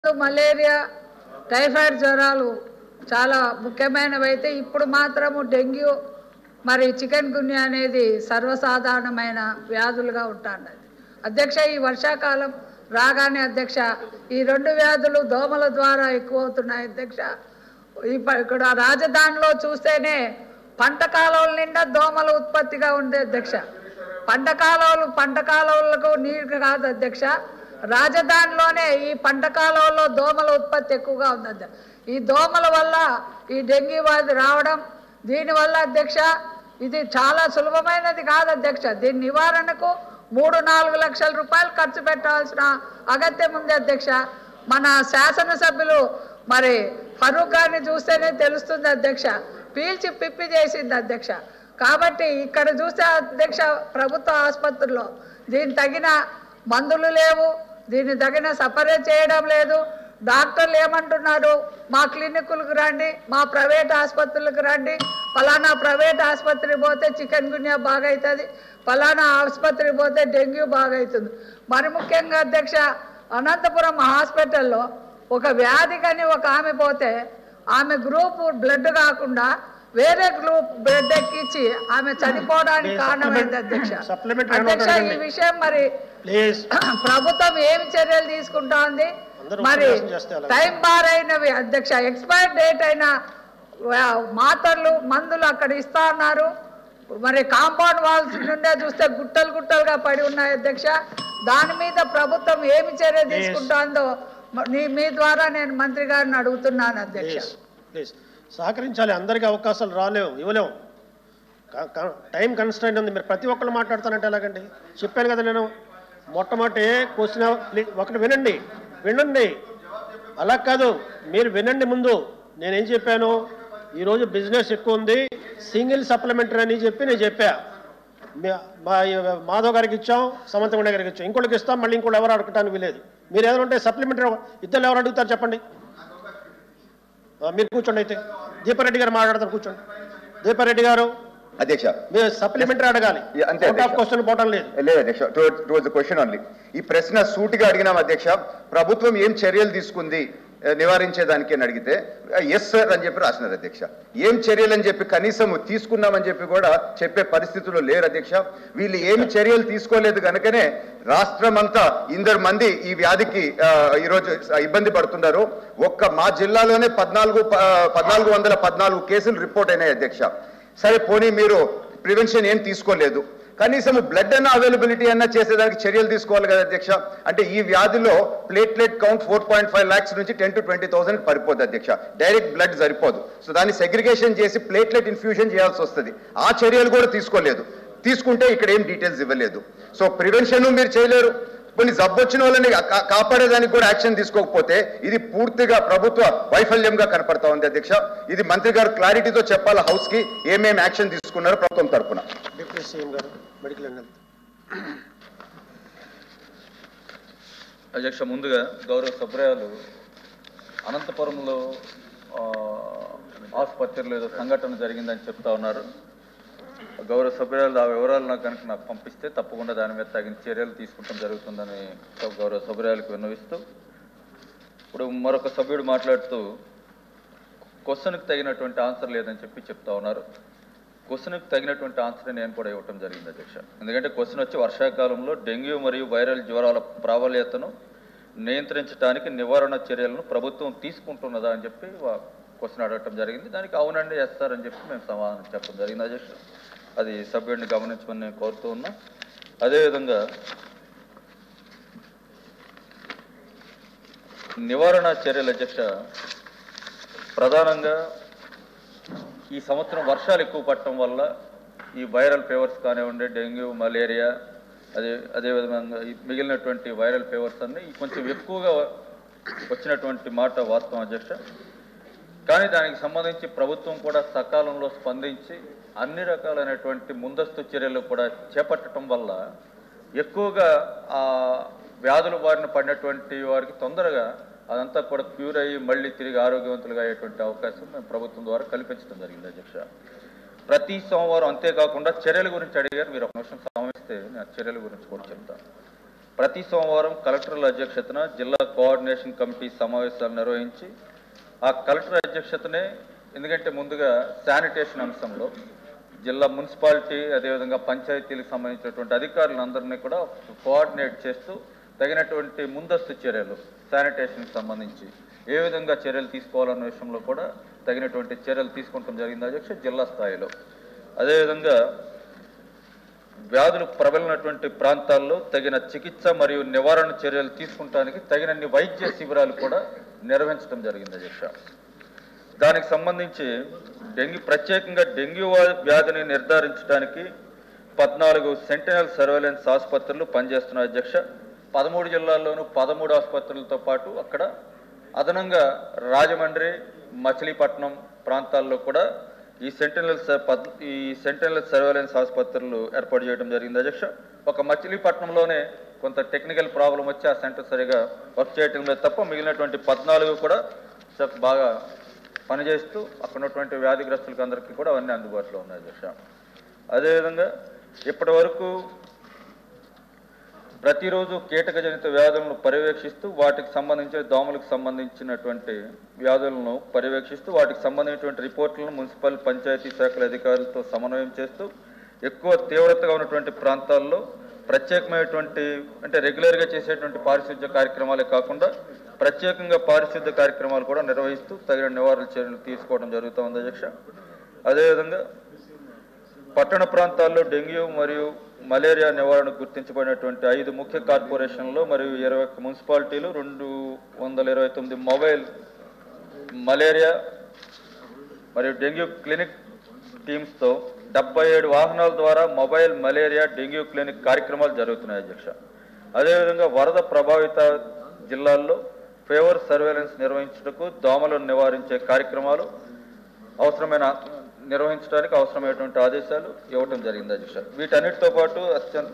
Malaria typhoid జ్వరాలు చాలా ముఖ్యమైనవి అయితే ఇప్పుడు మాత్రము డెంగ్యూ మరి చికెన్ గున్యా అనేది సర్వసాధారణమైన వ్యాధులుగా ఉంటున్నది అధ్యక్ష ఈ వర్షాకాలం రాగానే అధ్యక్ష ఈ రెండు వ్యాధులు దోమల ద్వారా ఎక్కువ అవుతున్నాయి అధ్యక్ష ఈ ప- ఇక్కడ రాజధానిలో చూస్తేనే పంట కాలువల నిండా దోమల ఉత్పత్తిగా ఉంది అధ్యక్ష పంట కాలువలు పంట కాలువలకు నీరు కాదు అధ్యక్ష రాజధానిలోనే ఈ పంట కాలువల్లో దోమల ఉత్పత్తి ఎక్కువగా ఉంది అధ్యక్ష ఈ దోమల వల్ల ఈ డెంగ్యూ వ్యాధి రావడం దీనివల్ల అధ్యక్ష ఇది చాలా సులభమైనది కాదు అధ్యక్ష దీని నివారణకు మూడు నాలుగు లక్షల రూపాయలు ఖర్చు పెట్టాల్సిన అగత్యం ఉంది అధ్యక్ష మన శాసనసభ్యులు మరి ఫరూక్ గారిని చూస్తేనే తెలుస్తుంది అధ్యక్ష పీల్చి పిప్పి చేసింది అధ్యక్ష కాబట్టి ఇక్కడ చూస్తే అధ్యక్ష ప్రభుత్వ ఆసుపత్రుల్లో దీని తగిన మందులు లేవు దీన్ని తగిన సపరేట్ చేయడం లేదు డాక్టర్లు ఏమంటున్నారు మా క్లినికులకు రండి మా ప్రైవేట్ ఆసుపత్రులకు రండి ఫలానా ప్రైవేట్ ఆసుపత్రికి పోతే చికెన్ గున్యా బాగా అవుతుంది ఫలానా ఆసుపత్రికి పోతే డెంగ్యూ బాగా అవుతుంది మరి ముఖ్యంగా అధ్యక్ష అనంతపురం హాస్పిటల్లో ఒక వ్యాధికని ఒక ఆమె పోతే ఆమె గ్రూప్ బ్లడ్ కాకుండా వేరే గ్రూప్ బ్లడ్ ఎక్కించి ఆమె చనిపోవడానికి కారణమైంది అధ్యక్ష Supplementary అధ్యక్ష ఈ అడగండి. విషయం మరి ప్లీజ్ ప్రభుత్వం ఏమి చర్యలు తీసుకుంటా ఉంది అందరూ మరి ఉపన్యాసం చేస్తే అలాగే. టైం బార్ అయినవి అధ్యక్ష ఎక్స్పైర్ డేట్ అయిన వా- మాత్రలు మందులు అక్కడ ఇస్తా ఉన్నారు మరి కాంపౌండ్ వాల్స్ నుండే చూస్తే గుట్టలు గుట్టలుగా పడి ఉన్నాయి అధ్యక్ష దాని మీద ప్రభుత్వం ఏమి చర్య తీసుకుంటుందో మ- నీ- మీ ద్వారా నేను మంత్రి గారిని అడుగుతున్నాను అధ్యక్ష ప్లీజ్ ప్లీజ్ సహకరించాలి అందరికీ అవకాశాలు రాలేవు ఇవ్వలేము క- క- టైం కన్స్టెంట్ ఉంది మీరు ప్రతి ఒక్కరు మాట్లాడతానంటే ఎలాగండి చెప్పాను కదా నేను మొట్టమొదటి క్వశ్చన్ ఒకటి వినండి వినండి అలా కాదు మీరు వినండి ముందు నేనేం చెప్పాను ఈరోజు బిజినెస్ ఎక్కువ ఉంది సింగిల్ సప్లిమెంటరీ అని చెప్పి నేను చెప్పా మీ- మా మాధవ్ గారికి ఇచ్చాం సమంతగుండ గారికి ఇచ్చాం ఇంకోటికి ఇస్తాం మళ్ళీ ఇంకోటి ఎవరు అడగటానికి వీలేదు మీరు ఏదైనా ఉంటే సప్లిమెంటరీ ఇద్దరు ఎవరు అడుగుతారు చెప్పండి ఆ, మీరు కూర్చోండి అయితే దీపారెడ్డి గారు మాట్లాడతారు కూర్చోండి దీపారెడ్డి గారు అధ్యక్ష మీరు సప్లిమెంటరీ అడగాలి Yeah, అంతే, అవుట్ ఆఫ్ అధ్యక్ష. క్వశ్చన్ పోవటం లేదు లేదు అధ్యక్ష టువర్డ్స్ ద క్వశ్చన్ ఓన్లీ ఈ ప్రశ్న సూటిగా అడిగినాం అధ్యక్ష ప్రభుత్వం ఏం చర్యలు తీసుకుంది ఆ, నివారించేదానికి అని అడిగితే ఎస్ సార్ అని చెప్పి రాసినారు అధ్యక్ష ఏం చర్యలు అని చెప్పి కనీసం తీసుకున్నామని చెప్పి కూడా చెప్పే పరిస్థితుల్లో లేరు అధ్యక్ష వీళ్ళు ఏమి చర్యలు తీసుకోలేదు కనుకనే రాష్ట్రం అంతా ఇందరు మంది ఈ వ్యాధికి ఆ, ఈరోజు ఇబ్బంది పడుతున్నారు ఒక్క మా జిల్లాలోనే పద్నాలుగు ప- పద్నాలుగు వందల పద్నాలుగు కేసులు రిపోర్ట్ అయినాయి అధ్యక్ష సరే పోనీ మీరు ప్రివెన్షన్ ఏం తీసుకోలేదు కనీసం బ్లడ్ అన్న అవైలబిలిటీ అన్న చేసేదానికి చర్యలు తీసుకోవాలి కదా అధ్యక్ష అంటే ఈ వ్యాధిలో platelet count four point five lakhs నుంచి టెన్ టు ట్వంటీ థౌసండ్ పడిపోద్ది అధ్యక్ష డైరెక్ట్ బ్లడ్ సరిపోదు సో దాన్ని సెగ్రిగేషన్ చేసి ప్లేట్లెట్ ఇన్ఫ్యూషన్ చేయాల్సి వస్తుంది ఆ చర్యలు కూడా తీసుకోలేదు తీసుకుంటే ఇక్కడ ఏం డీటెయిల్స్ ఇవ్వలేదు సో ప్రివెన్షన్ మీరు చేయలేరు కొన్ని జబ్బు వచ్చిన వాళ్ళని కా- కాపాడేదానికి కూడా యాక్షన్ తీసుకోకపోతే ఇది పూర్తిగా ప్రభుత్వ వైఫల్యంగా కనపడతా ఉంది అధ్యక్ష ఇది మంత్రి గారు క్లారిటీతో చెప్పాలి హౌస్ కి ఏమేమి యాక్షన్ తీసుకున్నారో ప్రభుత్వం తరపున డిప్యూటీ సీఎం గారు మెడికల్ అండ్ హెల్త్ అధ్యక్ష ముందుగా గౌరవ సభ్యులు అనంతపురంలో ఆ, ఆసుపత్రిలో ఏదో సంఘటన జరిగిందని చెప్తా ఉన్నారు గౌరవ సభ్యురాలు ఆ వివరాలు నాకు కనుక నాకు పంపిస్తే తప్పకుండా దాని మీద తగిన చర్యలు తీసుకుంటాం జరుగుతుందని గౌరవ సభ్యురాలకు విన్నవిస్తూ ఇప్పుడు మరొక సభ్యుడు మాట్లాడుతూ క్వశ్చన్కి తగినటువంటి ఆన్సర్ లేదని చెప్పి చెప్తా ఉన్నారు క్వశ్చన్కి తగినటువంటి ఆన్సర్ నేను కూడా ఇవ్వటం జరిగింది అధ్యక్ష ఎందుకంటే క్వశ్చన్ వచ్చి వర్షాకాలంలో డెంగ్యూ మరియు వైరల్ జ్వరాల ప్రాబల్యతను నియంత్రించడానికి నివారణ చర్యలను ప్రభుత్వం తీసుకుంటున్నదా అని చెప్పి వా- క్వశ్చన్ అడగటం జరిగింది దానికి అవునండి చేస్తారని చెప్పి మేము సమాధానం చెప్పడం జరిగింది అధ్యక్ష అది సభ్యుడిని గమనించమని నేను కోరుతూ ఉన్నా అదేవిధంగా నివారణ చర్యలు అధ్యక్ష ప్రధానంగా ఈ సంవత్సరం వర్షాలు ఎక్కువ పడటం వల్ల ఈ వైరల్ ఫీవర్స్ కానివ్వండి డెంగ్యూ మలేరియా అదే అదేవిధంగా ఈ మిగిలినటువంటి వైరల్ ఫీవర్స్ అన్ని కొంచెం ఎక్కువగా వచ్చినటువంటి మాట వాస్తవం అధ్యక్ష కానీ దానికి సంబంధించి ప్రభుత్వం కూడా సకాలంలో స్పందించి అన్ని రకాలైనటువంటి ముందస్తు చర్యలు కూడా చేపట్టడం వల్ల ఎక్కువగా ఆ వ్యాధుల బారిన పడినటువంటి వారికి తొందరగా అదంతా కూడా క్యూర్ అయ్యి మళ్ళీ తిరిగి ఆరోగ్యవంతులుగా అయ్యేటువంటి అవకాశం మేము ప్రభుత్వం ద్వారా కల్పించడం జరిగింది అధ్యక్ష ప్రతి సోమవారం అంతేకాకుండా చర్యల గురించి అడిగారు మీరు ఒక నిమిషం సమయిస్తే నేను ఆ చర్యల గురించి కూడా చెప్తాను ప్రతి సోమవారం కలెక్టర్ల అధ్యక్షతన జిల్లా కోఆర్డినేషన్ కమిటీ సమావేశాలు నిర్వహించి ఆ కలెక్టర్ అధ్యక్షతనే ఎందుకంటే ముందుగా శానిటేషన్ అంశంలో జిల్లా మున్సిపాలిటీ అదేవిధంగా పంచాయతీలకు సంబంధించినటువంటి అధికారులందరినీ కూడా కోఆర్డినేట్ చేస్తూ తగినటువంటి ముందస్తు చర్యలు శానిటేషన్కి సంబంధించి ఏ విధంగా చర్యలు తీసుకోవాలన్న విషయంలో కూడా తగినటువంటి చర్యలు తీసుకుంటాం జరిగింది అధ్యక్ష జిల్లా స్థాయిలో అదేవిధంగా వ్యాధులు ప్రబలినటువంటి ప్రాంతాల్లో తగిన చికిత్స మరియు నివారణ చర్యలు తీసుకుంటానికి తగినన్ని వైద్య శిబిరాలు కూడా నిర్వహించడం జరిగింది అధ్యక్ష దానికి సంబంధించి డెంగ్యూ ప్రత్యేకంగా డెంగ్యూ వా- వ్యాధిని నిర్ధారించడానికి పద్నాలుగు సెంటినల్ సర్వేలెన్స్ ఆసుపత్రులు పనిచేస్తున్నాయి అధ్యక్ష పదమూడు జిల్లాల్లోనూ పదమూడు ఆసుపత్రులతో పాటు అక్కడ అదనంగా రాజమండ్రి మచిలీపట్నం ప్రాంతాల్లో కూడా ఈ సెంటినల్ స- పద్ ఈ సెంటినల్ సర్వేలెన్స్ ఆసుపత్రులు ఏర్పాటు చేయడం జరిగింది అధ్యక్ష ఒక మచిలీపట్నంలోనే కొంత టెక్నికల్ ప్రాబ్లం వచ్చి ఆ సెంటర్ సరిగా వర్క్ చేయటం లేదు తప్ప మిగిలినటువంటి పద్నాలుగు కూడా చ- బాగా పనిచేస్తూ అక్కడ ఉన్నటువంటి వ్యాధిగ్రస్తులకు అందరికీ కూడా అవన్నీ అందుబాటులో ఉన్నాయి అధ్యక్ష అదేవిధంగా ఇప్పటి వరకు ప్రతిరోజు కీటకజనిత వ్యాధులను పర్యవేక్షిస్తూ వాటికి సంబంధించిన దోమలకు సంబంధించినటువంటి వ్యాధులను పర్యవేక్షిస్తూ వాటికి సంబంధించినటువంటి రిపోర్టులను మున్సిపల్ పంచాయతీ శాఖల అధికారులతో సమన్వయం చేస్తూ ఎక్కువ తీవ్రతగా ఉన్నటువంటి ప్రాంతాల్లో ప్రత్యేకమైనటువంటి అంటే రెగ్యులర్గా చేసేటువంటి పారిశుద్ధ్య కార్యక్రమాలే కాకుండా ప్రత్యేకంగా పారిశుద్ధ్య కార్యక్రమాలు కూడా నిర్వహిస్తూ తగిన నివారణ చర్యలు తీసుకోవడం జరుగుతోంది అధ్యక్ష అదేవిధంగా పట్టణ ప్రాంతాల్లో డెంగ్యూ మరియు మలేరియా నివారణకు గుర్తించబడినటువంటి ఐదు ముఖ్య కార్పొరేషన్లు మరియు ఇరవై ఒక్క మున్సిపాలిటీలు రెండు వందల ఇరవై తొమ్మిది మొబైల్ మలేరియా మరియు డెంగ్యూ క్లినిక్ టీమ్స్తో డెబ్బై ఏడు వాహనాల ద్వారా మొబైల్ మలేరియా డెంగ్యూ క్లినిక్ కార్యక్రమాలు జరుగుతున్నాయి అధ్యక్ష అదేవిధంగా వరద ప్రభావిత జిల్లాల్లో ఫేవర్ సర్వేలెన్స్ నిర్వహించుటకు దోమలను నివారించే కార్యక్రమాలు అవసరమైన నిర్వహించడానికి అవసరమైనటువంటి ఆదేశాలు ఇవ్వటం జరిగింది అధ్యక్ష వీటన్నిటితో పాటు అత్యంత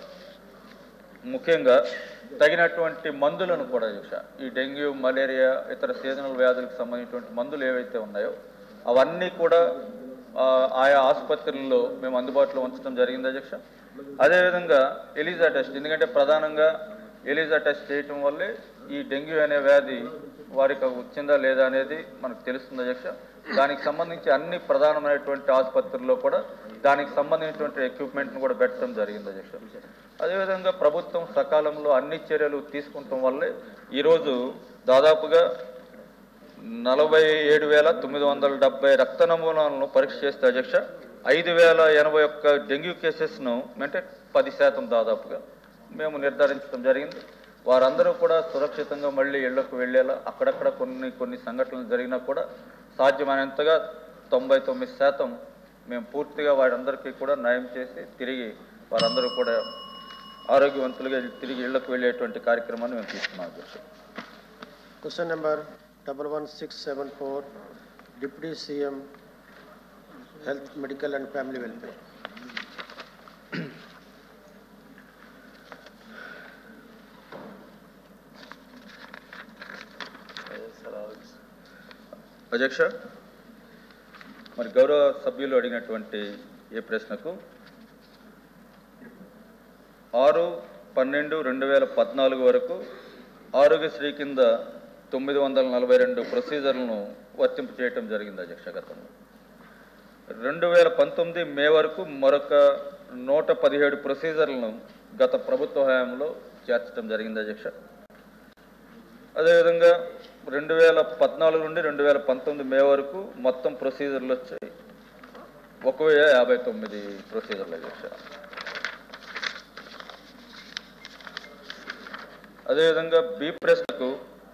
ముఖ్యంగా తగినటువంటి మందులను కూడా అధ్యక్ష ఈ డెంగ్యూ మలేరియా ఇతర సీజనల్ వ్యాధులకు సంబంధించినటువంటి మందులు ఏవైతే ఉన్నాయో అవన్నీ కూడా ఆ, ఆయా ఆసుపత్రుల్లో మేము అందుబాటులో ఉంచడం జరిగింది అధ్యక్ష అదేవిధంగా ఎలిజా టెస్ట్ ఎందుకంటే ప్రధానంగా ఎలిజా టెస్ట్ చేయటం వల్లే ఈ డెంగ్యూ అనే వ్యాధి వారికి వచ్చిందా లేదా అనేది మనకు తెలుస్తుంది అధ్యక్ష దానికి సంబంధించి అన్ని ప్రధానమైనటువంటి ఆసుపత్రుల్లో కూడా దానికి సంబంధించినటువంటి ఎక్విప్మెంట్ను కూడా పెట్టడం జరిగింది అధ్యక్ష అదేవిధంగా ప్రభుత్వం సకాలంలో అన్ని చర్యలు తీసుకుంటాం వల్లే ఈరోజు దాదాపుగా నలభై ఏడు వేల తొమ్మిది వందల డెబ్బై రక్త నమూనాలను పరీక్ష చేస్తే అధ్యక్ష ఐదు వేల ఎనభై ఒక్క డెంగ్యూ కేసెస్ను అంటే పది శాతం దాదాపుగా మేము నిర్ధారించడం జరిగింది వారందరూ కూడా సురక్షితంగా మళ్ళీ ఇళ్లకు వెళ్ళేలా అక్కడక్కడ కొన్ని కొన్ని సంఘటనలు జరిగినా కూడా సాధ్యమైనంతగా తొంభై తొమ్మిది శాతం మేము పూర్తిగా వారందరికీ కూడా న్యాయం చేసి తిరిగి వారందరూ కూడా ఆరోగ్యవంతులుగా తిరిగి ఇళ్లకు వెళ్ళేటువంటి కార్యక్రమాన్ని మేము తీసుకున్నాం అధ్యక్ష question number double one six seven four deputy CM health medical and family welfare అధ్యక్ష మరి గౌరవ సభ్యులు అడిగినటువంటి ఏ ప్రశ్నకు ఆరు పన్నెండు రెండు వేల పద్నాలుగు వరకు ఆరోగ్యశ్రీ కింద తొమ్మిది వందల నలభై రెండు ప్రొసీజర్లను వర్తింపు చేయటం జరిగింది అధ్యక్ష గతంలో రెండు వేల పంతొమ్మిది మే వరకు మరొక నూట పదిహేడు ప్రొసీజర్లను గత ప్రభుత్వ హయాంలో చేర్చడం జరిగింది అధ్యక్ష అదేవిధంగా రెండు వేల పద్నాలుగు నుండి రెండు వేల పంతొమ్మిది మే వరకు మొత్తం ప్రొసీజర్లు వచ్చాయి ఒక వెయ్యి యాభై తొమ్మిది ప్రొసీజర్లు అధ్యక్ష అదేవిధంగా బి ప్రశ్నకు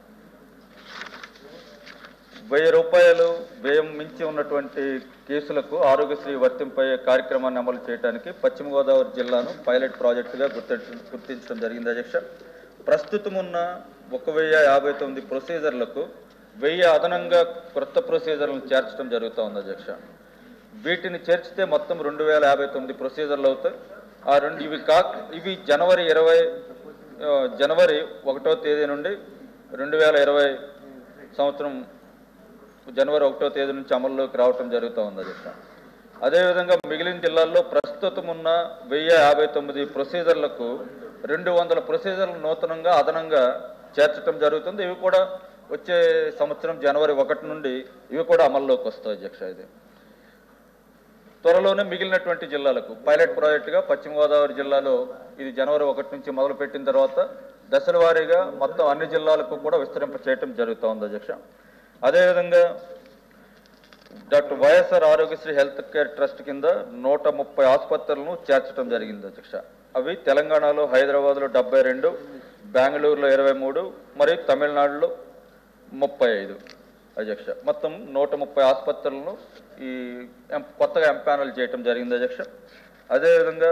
వెయ్యి రూపాయలు వ్యయం మించి ఉన్నటువంటి కేసులకు ఆరోగ్యశ్రీ వర్తింపయ్యే కార్యక్రమాన్ని అమలు చేయడానికి పశ్చిమ గోదావరి జిల్లాను పైలట్ ప్రాజెక్టుగా గుర్తించ గుర్తించడం జరిగింది అధ్యక్ష ప్రస్తుతం ఉన్న ఒక వెయ్యి యాభై తొమ్మిది ప్రొసీజర్లకు వెయ్యి అదనంగా క్రొత్త ప్రొసీజర్లను చేర్చడం జరుగుతూ ఉంది అధ్యక్ష వీటిని చేర్చితే మొత్తం రెండు వేల యాభై తొమ్మిది ప్రొసీజర్లు అవుతాయి ఆ రెండు ఇవి కా ఇవి జనవరి ఇరవై ఆ, జనవరి ఒకటో తేదీ నుండి రెండు వేల ఇరవై సంవత్సరం జనవరి ఒకటో తేదీ నుంచి అమల్లోకి రావటం జరుగుతూ ఉంది అధ్యక్ష అదేవిధంగా మిగిలిన జిల్లాల్లో ప్రస్తుతం ఉన్న వెయ్యి యాభై తొమ్మిది ప్రొసీజర్లకు రెండు వందల ప్రొసీజర్లు నూతనంగా అదనంగా చేర్చడం జరుగుతుంది ఇవి కూడా వచ్చే సంవత్సరం జనవరి ఒకటి నుండి ఇవి కూడా అమల్లోకి వస్తాయి అధ్యక్ష ఇది త్వరలోనే మిగిలినటువంటి జిల్లాలకు పైలట్ ప్రాజెక్టుగా పశ్చిమ గోదావరి జిల్లాలో ఇది జనవరి ఒకటి నుంచి మొదలుపెట్టిన తర్వాత దశల వారీగా మొత్తం అన్ని జిల్లాలకు కూడా విస్తరింప చేయటం జరుగుతూ ఉంది అధ్యక్ష అదేవిధంగా doctor YSR Aarogyasri health care trust కింద నూట ముప్పై ఆసుపత్రులను చేర్చడం జరిగింది అధ్యక్ష అవి తెలంగాణలో హైదరాబాద్లో డెబ్బై రెండు బెంగళూరులో ఇరవై మూడు మరియు తమిళనాడులో ముప్పై ఐదు అధ్యక్ష మొత్తం నూట ముప్పై ఆసుపత్రులను ఈ ఎం- కొత్తగా ఎంపానల్ చేయటం జరిగింది అధ్యక్ష అదేవిధంగా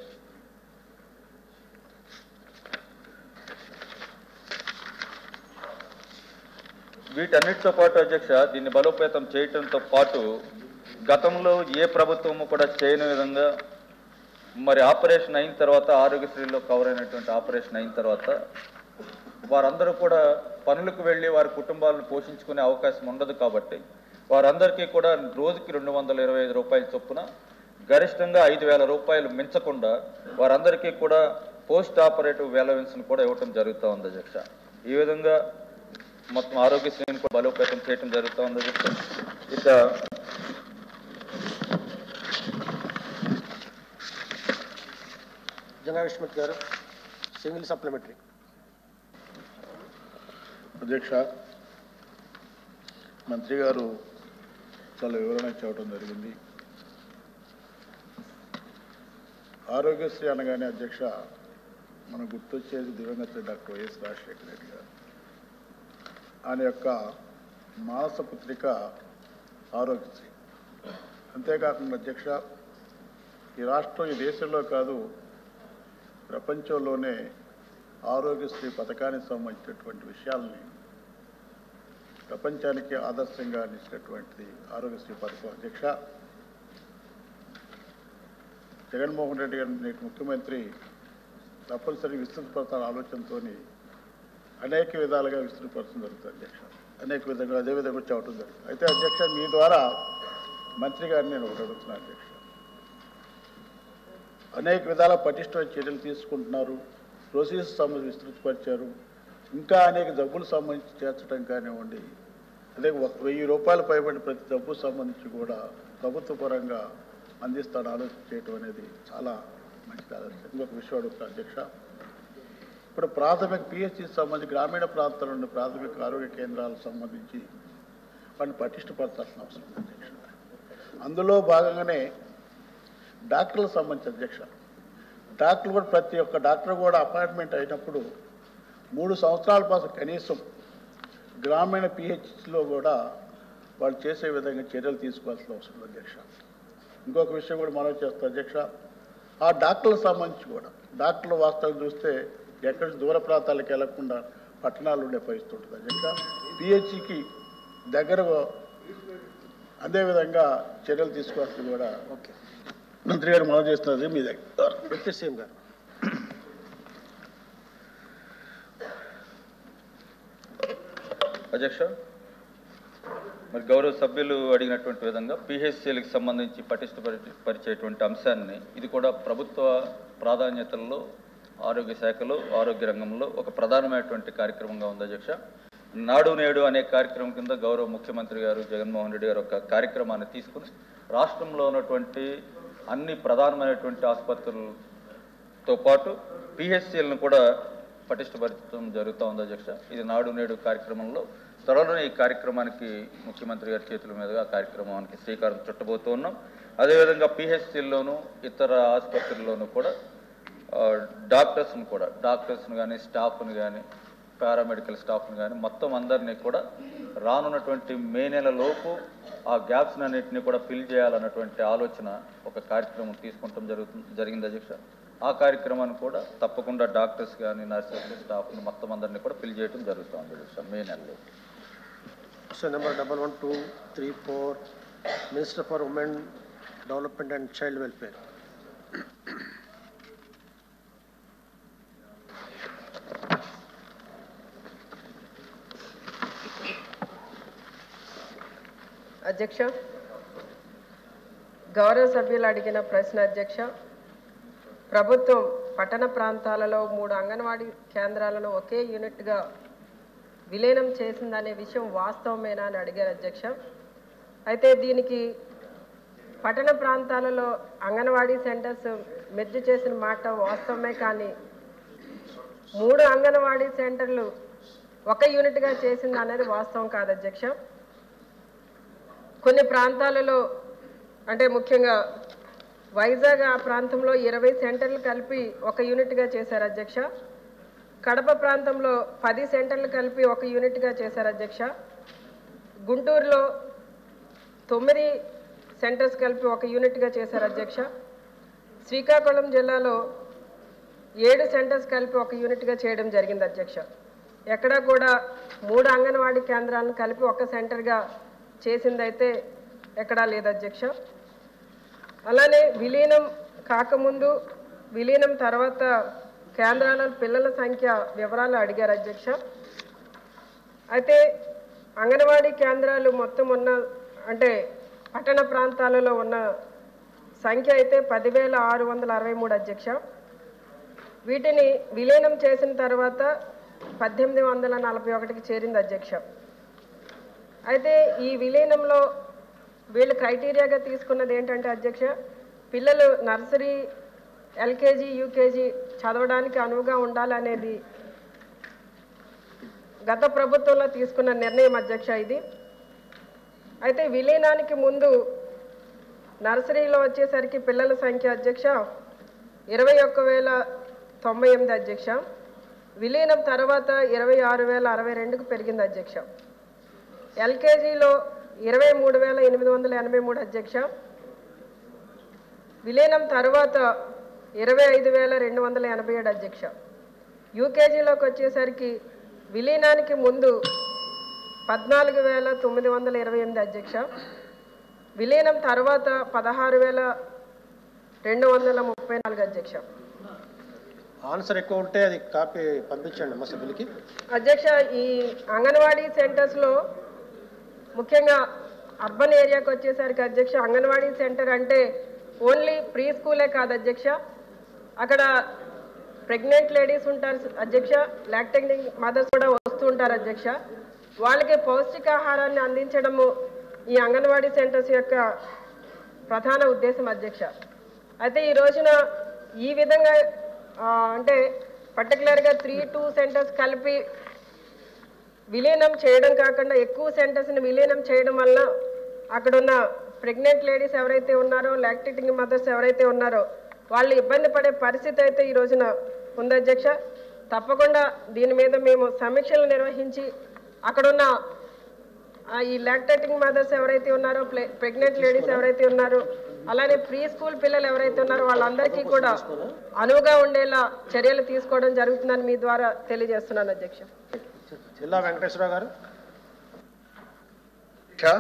వీటన్నిటితో పాటు అధ్యక్ష దీన్ని బలోపేతం చేయటంతో పాటు గతంలో ఏ ప్రభుత్వము కూడా చేయని విధంగా మరి ఆపరేషన్ అయిన తర్వాత ఆరోగ్యశ్రీలో కవర్ అయినటువంటి ఆపరేషన్ అయిన తర్వాత వారందరూ కూడా పనులకు వెళ్ళి వారి కుటుంబాలను పోషించుకునే అవకాశం ఉండదు కాబట్టి వారందరికీ కూడా రోజుకి రెండు వందల ఇరవై ఐదు రూపాయల చొప్పున గరిష్టంగా ఐదు వేల రూపాయలు మించకుండా వారందరికీ కూడా పోస్ట్ ఆపరేటివ్ వేలవెన్స్ను కూడా ఇవ్వటం జరుగుతూ ఉంది అధ్యక్ష ఈ విధంగా మొత్తం ఆరోగ్యశ్రీని కూడా బలోపేతం చేయడం జరుగుతూ ఉంది అధ్యక్ష ఇక జంగా విశ్వనాథ్ గారు సింగిల్ సప్లిమెంటరీ అధ్యక్ష మంత్రి గారు చాలా వివరణ చెప్పడం జరిగింది ఆరోగ్యశ్రీ అనగానే అధ్యక్ష మనకు గుర్తొచ్చేది దివంగత డాక్టర్ వైఎస్ రాజశేఖర రెడ్డి గారు ఆయన యొక్క మానస పుత్రిక ఆరోగ్యశ్రీ అంతేకాకుండా అధ్యక్ష ఈ రాష్ట్రం ఈ దేశంలో కాదు ప్రపంచంలోనే ఆరోగ్యశ్రీ పథకానికి సంబంధించినటువంటి విషయాల్ని ప్రపంచానికి ఆదర్శంగా నిలిచినటువంటిది ఆరోగ్యశ్రీ పథకం అధ్యక్ష జగన్మోహన్ రెడ్డి గారు నేటి ముఖ్యమంత్రి తప్పనిసరి విస్తృతపరచాల ఆలోచనతో అనేక విధాలుగా విస్తృతపరచడం జరుగుతుంది అధ్యక్ష అనేక విధంగా అదే విధంగా వచ్చి అవటం జరుగుతుంది అయితే అధ్యక్ష మీ ద్వారా మంత్రి గారిని నేను ఒకటి అడుగుతున్నాను అధ్యక్ష అనేక విధాల పటిష్టమైన చర్యలు తీసుకుంటున్నారు ప్రొసీజర్స్ సంబంధించి విస్తృతపరిచారు ఇంకా అనేక జబ్బులు సంబంధించి చేర్చడం కానివ్వండి అదే ఒక వెయ్యి రూపాయలు పైబడి ప్రతి జబ్బు సంబంధించి కూడా ప్రభుత్వ పరంగా అందిస్తాను ఆలోచన చేయటం అనేది చాలా మంచిది ఆలోచన ఇంకొక విషయం అడుగుతాను అధ్యక్ష ఇప్పుడు ప్రాథమిక పిహెచ్సి సంబంధించి గ్రామీణ ప్రాంతాల్లో ఉన్న ప్రాథమిక ఆరోగ్య కేంద్రాలకు సంబంధించి వాటిని పటిష్టపరచాల్సిన అవసరం ఉంది అధ్యక్ష అందులో భాగంగానే డాక్టర్లకు సంబంధించి అధ్యక్ష డాక్టర్లు కూడా ప్రతి ఒక్క డాక్టర్ కూడా అపాయింట్మెంట్ అయినప్పుడు మూడు సంవత్సరాల పాటు కనీసం గ్రామీణ పిహెచ్లో కూడా వాళ్ళు చేసే విధంగా చర్యలు తీసుకోవాల్సిన అవసరం ఉంది అధ్యక్ష ఇంకొక విషయం కూడా మనం చేస్తాం అధ్యక్ష ఆ డాక్టర్లకు సంబంధించి కూడా డాక్టర్లు వాస్తవం చూస్తే ఎక్కడి నుంచి దూర ప్రాంతాలకు వెళ్లకుండా పట్టణాలు ఉండే పరిస్థితి ఉంటుంది అధ్యక్ష పిహెచ్కి దగ్గర అదేవిధంగా చర్యలు తీసుకోవాల్సింది కూడా ఓకే మంత్రి గారు మనం చేస్తున్నది మీ దగ్గర డిప్యూటీ సీఎం గారు అధ్యక్ష మరి గౌరవ సభ్యులు అడిగినటువంటి విధంగా పిహెచ్సిలకు సంబంధించి పటిష్టపరి- పరిచేటువంటి అంశాన్ని ఇది కూడా ప్రభుత్వ ప్రాధాన్యతల్లో ఆరోగ్య శాఖలో ఆరోగ్య రంగంలో ఒక ప్రధానమైనటువంటి కార్యక్రమంగా ఉంది అధ్యక్ష నాడు నేడు అనే కార్యక్రమం కింద గౌరవ ముఖ్యమంత్రి గారు జగన్మోహన్ రెడ్డి గారు ఒక కార్యక్రమాన్ని తీసుకుని రాష్ట్రంలో ఉన్నటువంటి అన్ని ప్రధానమైనటువంటి ఆసుపత్రులతో పాటు పిహెచ్సిలను కూడా పటిష్టపరచడం జరుగుతూ ఉంది అధ్యక్ష ఇది నాడు నేడు కార్యక్రమంలో త్వరలోనే ఈ కార్యక్రమానికి ముఖ్యమంత్రి గారి చేతుల మీదుగా ఆ కార్యక్రమానికి శ్రీకారం చుట్టబోతూ ఉన్నాం అదేవిధంగా పిహెచ్సిల్లోనూ ఇతర ఆసుపత్రుల్లోనూ కూడా ఆ, డాక్టర్స్ని కూడా డాక్టర్స్ని కానీ స్టాఫ్ని కానీ పారామెడికల్ స్టాఫ్ని కానీ మొత్తం అందరినీ కూడా రానున్నటువంటి మే నెల లోపు ఆ గ్యాప్స్ అన్నింటినీ కూడా ఫిల్ చేయాలన్నటువంటి ఆలోచన ఒక కార్యక్రమం తీసుకుంటాం జరుగుతుంది జరిగింది అధ్యక్ష ఆ కార్యక్రమాన్ని కూడా తప్పకుండా డాక్టర్స్ కానీ నర్సెస్ స్టాఫ్ని మొత్తం అందరినీ కూడా ఫిల్ చేయడం జరుగుతుంది అధ్యక్ష మే నెలలో question number double one two three four minister for women development and child welfare అధ్యక్ష గౌరవ సభ్యులు అడిగిన ప్రశ్న అధ్యక్ష ప్రభుత్వం పట్టణ ప్రాంతాలలో మూడు అంగన్వాడీ కేంద్రాలను ఒకే యూనిట్గా విలీనం చేసిందనే విషయం వాస్తవమేనా అని అడిగారు అధ్యక్ష అయితే దీనికి పట్టణ ప్రాంతాలలో అంగన్వాడీ సెంటర్స్ మెర్జ్ చేసిన మాట వాస్తవమే కానీ మూడు అంగన్వాడీ సెంటర్లు ఒక యూనిట్గా చేసింది అనేది వాస్తవం కాదు అధ్యక్ష కొన్ని ప్రాంతాలలో అంటే ముఖ్యంగా వైజాగ్ ఆ ప్రాంతంలో ఇరవై సెంటర్లు కలిపి ఒక యూనిట్గా చేశారు అధ్యక్ష కడప ప్రాంతంలో పది సెంటర్లు కలిపి ఒక యూనిట్గా చేశారు అధ్యక్ష గుంటూరులో తొమ్మిది సెంటర్స్ కలిపి ఒక యూనిట్గా చేశారు అధ్యక్ష శ్రీకాకుళం జిల్లాలో ఏడు సెంటర్స్ కలిపి ఒక యూనిట్గా చేయడం జరిగింది అధ్యక్ష ఎక్కడా కూడా మూడు అంగన్వాడీ కేంద్రాలను కలిపి ఒక సెంటర్గా చేసిందైతే ఎక్కడా లేదు అధ్యక్ష అలానే విలీనం కాకముందు విలీనం తర్వాత కేంద్రాల పిల్లల సంఖ్య వివరాలు అడిగారు అధ్యక్ష అయితే అంగన్వాడీ కేంద్రాలు మొత్తం ఉన్న అంటే పట్టణ ప్రాంతాలలో ఉన్న సంఖ్య అయితే పదివేల ఆరు వందల అరవై మూడు అధ్యక్ష వీటిని విలీనం చేసిన తర్వాత పద్దెనిమిది వందల నలభై ఒకటికి చేరింది అధ్యక్ష అయితే ఈ విలీనంలో వీళ్ళు క్రైటీరియాగా తీసుకున్నది ఏంటంటే అధ్యక్ష పిల్లలు నర్సరీ ఎల్కేజీ యూకేజీ చదవడానికి అనువుగా ఉండాలనేది గత ప్రభుత్వంలో తీసుకున్న నిర్ణయం అధ్యక్ష ఇది అయితే విలీనానికి ముందు నర్సరీలో వచ్చేసరికి పిల్లల సంఖ్య అధ్యక్ష ఇరవై ఒక్క వేల తొంభై ఎనిమిది అధ్యక్ష విలీనం తర్వాత ఇరవై ఆరు వేల అరవై రెండుకు పెరిగింది అధ్యక్ష ఎల్కేజీలో ఇరవై మూడు వేల ఎనిమిది వందల ఎనభై మూడు అధ్యక్ష విలీనం తర్వాత ఇరవై ఐదు వేల రెండు వందల ఎనభై ఏడు అధ్యక్ష యూకేజీలోకి వచ్చేసరికి విలీనానికి ముందు పద్నాలుగు వేల తొమ్మిది వందల ఇరవై ఎనిమిది అధ్యక్ష విలీనం తర్వాత పదహారు వేల రెండు వందల ముప్పై నాలుగు అధ్యక్ష ఆన్సర్ ఎక్కువ ఉంటే అది కాపీ పంపించండి మా సభ్యులకి అధ్యక్ష ఈ అంగన్వాడీ సెంటర్స్లో ముఖ్యంగా అర్బన్ ఏరియాకి వచ్చేసరికి అధ్యక్ష అంగన్వాడీ సెంటర్ అంటే ఓన్లీ ప్రీ స్కూలే కాదు అధ్యక్ష అక్కడ ప్రెగ్నెంట్ లేడీస్ ఉంటారు అధ్యక్ష లాక్టెంగ్ మదర్స్ కూడా వస్తూ ఉంటారు అధ్యక్ష వాళ్ళకి పౌష్టికాహారాన్ని అందించడము ఈ అంగన్వాడీ సెంటర్స్ యొక్క ప్రధాన ఉద్దేశం అధ్యక్ష అయితే ఈ రోజున ఈ విధంగా ఆ, అంటే పర్టికులర్గా త్రీ టూ సెంటర్స్ కలిపి విలీనం చేయడం కాకుండా ఎక్కువ సెంటర్స్ని విలీనం చేయడం వల్ల అక్కడున్న ప్రెగ్నెంట్ లేడీస్ ఎవరైతే ఉన్నారో లాక్టేటింగ్ మదర్స్ ఎవరైతే ఉన్నారో వాళ్ళు ఇబ్బంది పడే పరిస్థితి అయితే ఈ రోజున ఉంది అధ్యక్ష తప్పకుండా దీని మీద మేము సమీక్షలు నిర్వహించి అక్కడున్న ఆ, ఈ లాక్టేటింగ్ మదర్స్ ఎవరైతే ఉన్నారో ప్రెగ్నెంట్ లేడీస్ ఎవరైతే ఉన్నారో అలానే ప్రీ స్కూల్ పిల్లలు ఎవరైతే ఉన్నారో వాళ్ళందరికీ కూడా అనువుగా ఉండేలా చర్యలు తీసుకోవడం జరుగుతుందని మీ ద్వారా తెలియజేస్తున్నాను అధ్యక్ష జిల్లా వెంకటేశ్వరరావు గారు అధ్యక్ష,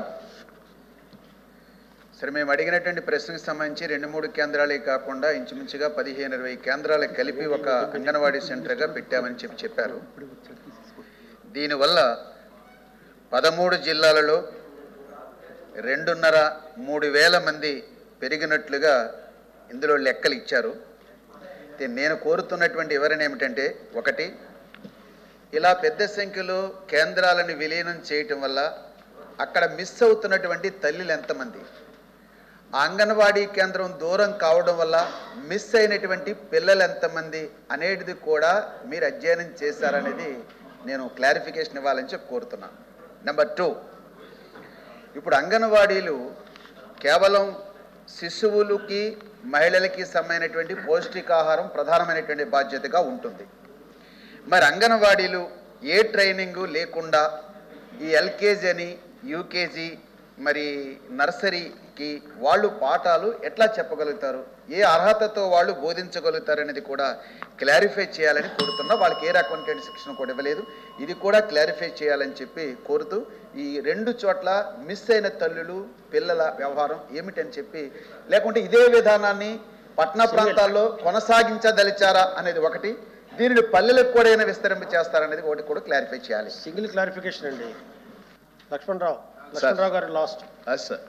సరే మేము అడిగినటువంటి ప్రశ్నకు సంబంధించి రెండు మూడు కేంద్రాలే కాకుండా ఇంచుమించుగా పదిహేను ఇరవై కేంద్రాలకు కలిపి ఒక అంగన్వాడీ సెంటర్గా పెట్టామని చెప్పి చెప్పారు దీనివల్ల పదమూడు జిల్లాలలో రెండున్నర మూడు వేల మంది పెరిగినట్లుగా ఇందులో లెక్కలు ఇచ్చారు అయితే నేను కోరుతున్నటువంటి వివరణ ఏమిటంటే ఒకటి ఇలా పెద్ద సంఖ్యలో కేంద్రాలను విలీనం చేయటం వల్ల అక్కడ మిస్ అవుతున్నటువంటి తల్లులు ఎంతమంది ఆ అంగన్వాడీ కేంద్రం దూరం కావడం వల్ల మిస్ అయినటువంటి పిల్లలు ఎంతమంది అనేది కూడా మీరు అధ్యయనం చేశారనేది నేను క్లారిఫికేషన్ ఇవ్వాలని చెప్పి కోరుతున్నాను నెంబర్ టూ ఇప్పుడు అంగన్వాడీలు కేవలం శిశువులకి మహిళలకి సంబంధించినటువంటి పౌష్టికాహారం ప్రధానమైనటువంటి బాధ్యతగా ఉంటుంది మరి అంగన్వాడీలు ఏ ట్రైనింగు లేకుండా ఈ ఎల్కేజీ అని యూకేజీ మరి నర్సరీకి వాళ్ళు పాఠాలు ఎట్లా చెప్పగలుగుతారు ఏ అర్హతతో వాళ్ళు బోధించగలుగుతారు అనేది కూడా క్లారిఫై చేయాలని కోరుతున్నా వాళ్ళకి ఏ రకమైనటువంటి శిక్షణ కూడా ఇవ్వలేదు ఇది కూడా క్లారిఫై చేయాలని చెప్పి కోరుతూ ఈ రెండు చోట్ల మిస్ అయిన తల్లులు పిల్లల వ్యవహారం ఏమిటని చెప్పి లేకుంటే ఇదే విధానాన్ని పట్టణ ప్రాంతాల్లో కొనసాగించదలిచారా అనేది ఒకటి దీనిని పల్లెలకు కూడా ఏమైనా విస్తరింప చేస్తారనేది ఒకటి కూడా క్లారిఫై చేయాలి సింగిల్ క్లారిఫికేషన్ అండి లక్ష్మణరావు లక్ష్మణరావు గారు లాస్ట్ అది సార్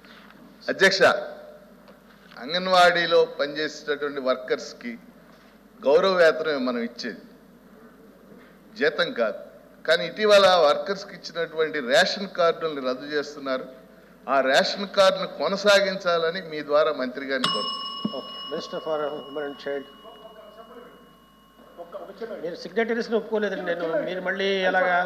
అధ్యక్ష అంగన్వాడీలో పనిచేసేటటువంటి వర్కర్స్కి గౌరవ వేతనం మనం ఇచ్చేది జీతం కాదు కానీ ఇటీవల వర్కర్స్కి ఇచ్చినటువంటి రేషన్ కార్డుల్ని రద్దు చేస్తున్నారు ఆ రేషన్ కార్డును కొనసాగించాలని మీ ద్వారా మంత్రి గారిని కోరుతున్నాను okay minister for women and child మీరు సిగ్నేటరీస్ని ఒప్పుకోలేదండి నేను మీరు మళ్ళీ ఎలాగా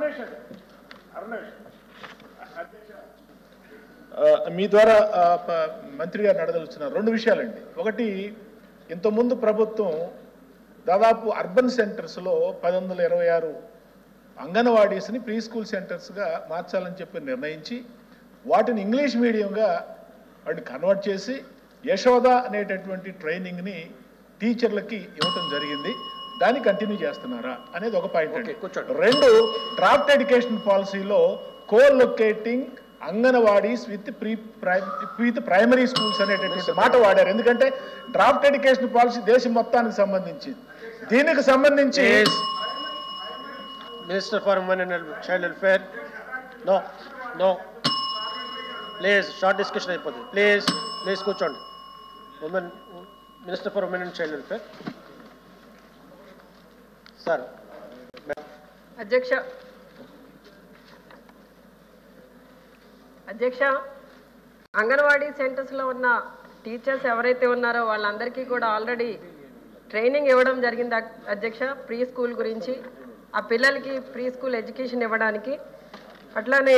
ఆ, మీ ద్వారా ఆ, ప- మంత్రి గారిని అడగదలుచున్న రెండు విషయాలండి ఒకటి ఇంతకుముందు ప్రభుత్వం దాదాపు అర్బన్ సెంటర్స్లో పది వందల ఇరవై ఆరు అంగన్వాడీస్ని ప్రీ స్కూల్ సెంటర్స్గా మార్చాలని చెప్పి నిర్ణయించి వాటిని ఇంగ్లీష్ మీడియంగా వాటిని కన్వర్ట్ చేసి యశోద అనేటటువంటి ట్రైనింగ్ని టీచర్లకి ఇవ్వటం జరిగింది దాన్ని కంటిన్యూ చేస్తున్నారా అనేది ఒక పాయింట్ అండి రెండు డ్రాఫ్ట్ ఎడ్యుకేషన్ పాలసీలో co locating anganwadis with pre with primary schools అనేటటువంటి మాట వాడారు ఎందుకంటే డ్రాఫ్ట్ ఎడ్యుకేషన్ పాలసీ దేశం మొత్తానికి సంబంధించి దీనికి సంబంధించి minister for women and child welfare no no please short discussion అయిపోతుంది ప్లీజ్ ప్లీజ్ కూర్చోండి women minister for women and child welfare sir అధ్యక్ష అధ్యక్ష అంగన్వాడీ సెంటర్స్లో ఉన్న టీచర్స్ ఎవరైతే ఉన్నారో వాళ్ళందరికీ కూడా ఆల్రెడీ ట్రైనింగ్ ఇవ్వడం జరిగింది అ- అధ్యక్ష ప్రీ స్కూల్ గురించి ఆ పిల్లలకి ప్రీ స్కూల్ ఎడ్యుకేషన్ ఇవ్వడానికి అట్లానే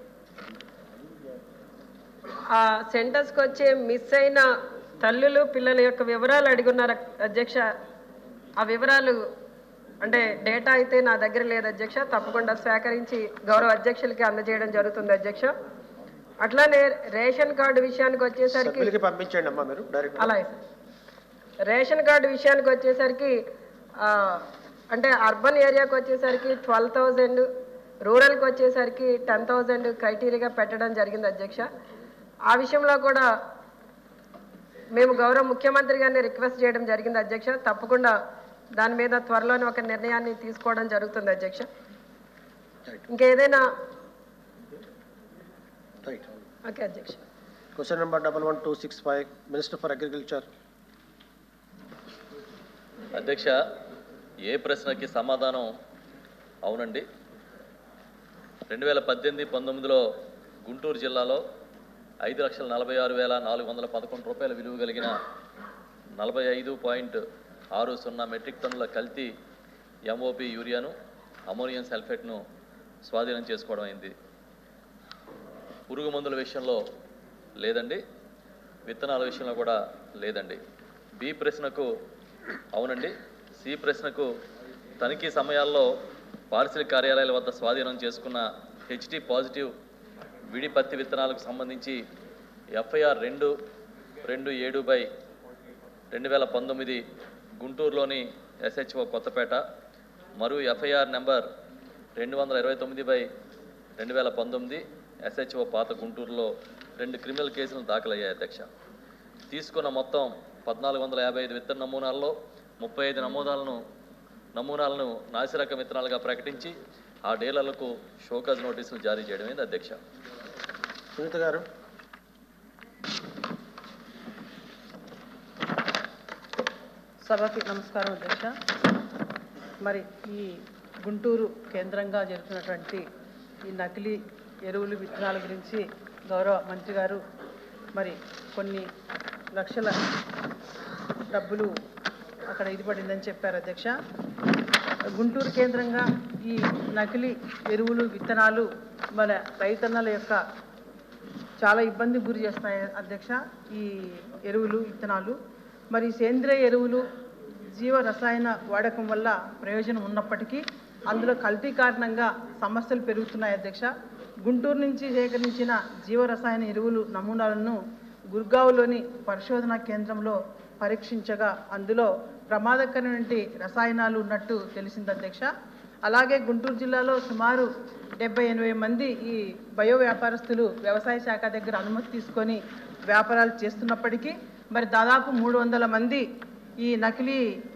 ఆ సెంటర్స్కి వచ్చే మిస్ అయిన తల్లులు పిల్లల యొక్క వివరాలు అడిగున్నారు అధ్యక్ష ఆ వివరాలు అంటే డేటా అయితే నా దగ్గర లేదు అధ్యక్ష తప్పకుండా సేకరించి గౌరవ అధ్యక్షులకి అందజేయడం జరుగుతుంది అధ్యక్ష అట్లానే రేషన్ కార్డు విషయానికి వచ్చేసరికి సభ్యులకి పంపించండి అమ్మా మీరు డైరెక్ట్ అలాగే సార్ రేషన్ కార్డు విషయానికి వచ్చేసరికి ఆ, అంటే అర్బన్ ఏరియాకి వచ్చేసరికి ట్వెల్వ్ థౌజండ్ రూరల్కి వచ్చేసరికి టెన్ థౌజండ్ క్రైటీరియాగా పెట్టడం జరిగింది అధ్యక్ష ఆ విషయంలో కూడా మేము గౌరవ ముఖ్యమంత్రి గారిని రిక్వెస్ట్ చేయడం జరిగింది అధ్యక్ష తప్పకుండా దాని మీద త్వరలోనే ఒక నిర్ణయాన్ని తీసుకోవడం జరుగుతుంది అధ్యక్ష ఇంకేదైనా రైట్ ఓకే అధ్యక్ష question number double one two six five minister for agriculture అధ్యక్ష ఏ ప్రశ్నకి సమాధానం అవునండి రెండు వేల పద్దెనిమిది పంతొమ్మిదిలో గుంటూరు జిల్లాలో ఐదు లక్షల నలభై ఆరు వేల నాలుగు వందల పదకొండు రూపాయల విలువ కలిగిన నలభై ఐదు పాయింట్ ఆరు సున్నా మెట్రిక్ టన్నుల కల్తీ ఎంఓపి యూరియాను అమోనియం సల్ఫేట్ను స్వాధీనం చేసుకోవడం అయింది పురుగు మందుల విషయంలో లేదండి విత్తనాల విషయంలో కూడా లేదండి బి ప్రశ్నకు అవునండి సి ప్రశ్నకు తనిఖీ సమయాల్లో పారిశ్రామిక కార్యాలయాల వద్ద స్వాధీనం చేసుకున్న హెచ్టి పాజిటివ్ విడి పత్తి విత్తనాలకు సంబంధించి ఎఫ్ఐఆర్ రెండు రెండు ఏడు బై రెండు వేల పంతొమ్మిది గుంటూరులోని ఎస్హెచ్ఓ కొత్తపేట మరియు ఎఫ్ఐఆర్ నెంబర్ రెండు వందల ఇరవై తొమ్మిది బై రెండు వేల పంతొమ్మిది ఎస్హెచ్ఓ పాత గుంటూరులో రెండు క్రిమినల్ కేసులు దాఖలయ్యాయి అధ్యక్ష తీసుకున్న మొత్తం పద్నాలుగు వందల యాభై ఐదు విత్తన నమూనాల్లో ముప్పై ఐదు నమూనాలను నమూనాలను నాసిరకం విత్తనాలుగా ప్రకటించి ఆ డీలర్లకు షోకాజ్ నోటీసులు జారీ చేయడమైంది అధ్యక్ష సునీత గారు సభకి నమస్కారం అధ్యక్ష మరి ఈ గుంటూరు కేంద్రంగా జరుగుతున్నటువంటి ఈ నకిలీ ఎరువులు విత్తనాల గురించి గౌరవ మంత్రి గారు మరి కొన్ని లక్షల డబ్బులు అక్కడ ఇది పడిందని చెప్పారు అధ్యక్ష గుంటూరు కేంద్రంగా ఈ నకిలీ ఎరువులు విత్తనాలు మన రైతన్నల యొక్క చాలా ఇబ్బందికి గురి చేస్తున్నాయి అధ్యక్ష ఈ ఎరువులు విత్తనాలు మరి సేంద్రియ ఎరువులు జీవ రసాయన వాడకం వల్ల ప్రయోజనం ఉన్నప్పటికీ అందులో కల్తీ కారణంగా సమస్యలు పెరుగుతున్నాయి అధ్యక్ష గుంటూరు నుంచి సేకరించిన జీవ రసాయన ఎరువులు నమూనాలను గుర్గావ్లోని పరిశోధనా కేంద్రంలో పరీక్షించగా అందులో ప్రమాదకరమైన రసాయనాలు ఉన్నట్టు తెలిసింది అధ్యక్ష అలాగే గుంటూరు జిల్లాలో సుమారు డెబ్బై ఎనభై మంది ఈ బయో వ్యాపారస్తులు వ్యవసాయ శాఖ దగ్గర అనుమతి తీసుకొని వ్యాపారాలు చేస్తున్నప్పటికీ మరి దాదాపు మూడు వందల మంది ఈ నకిలీ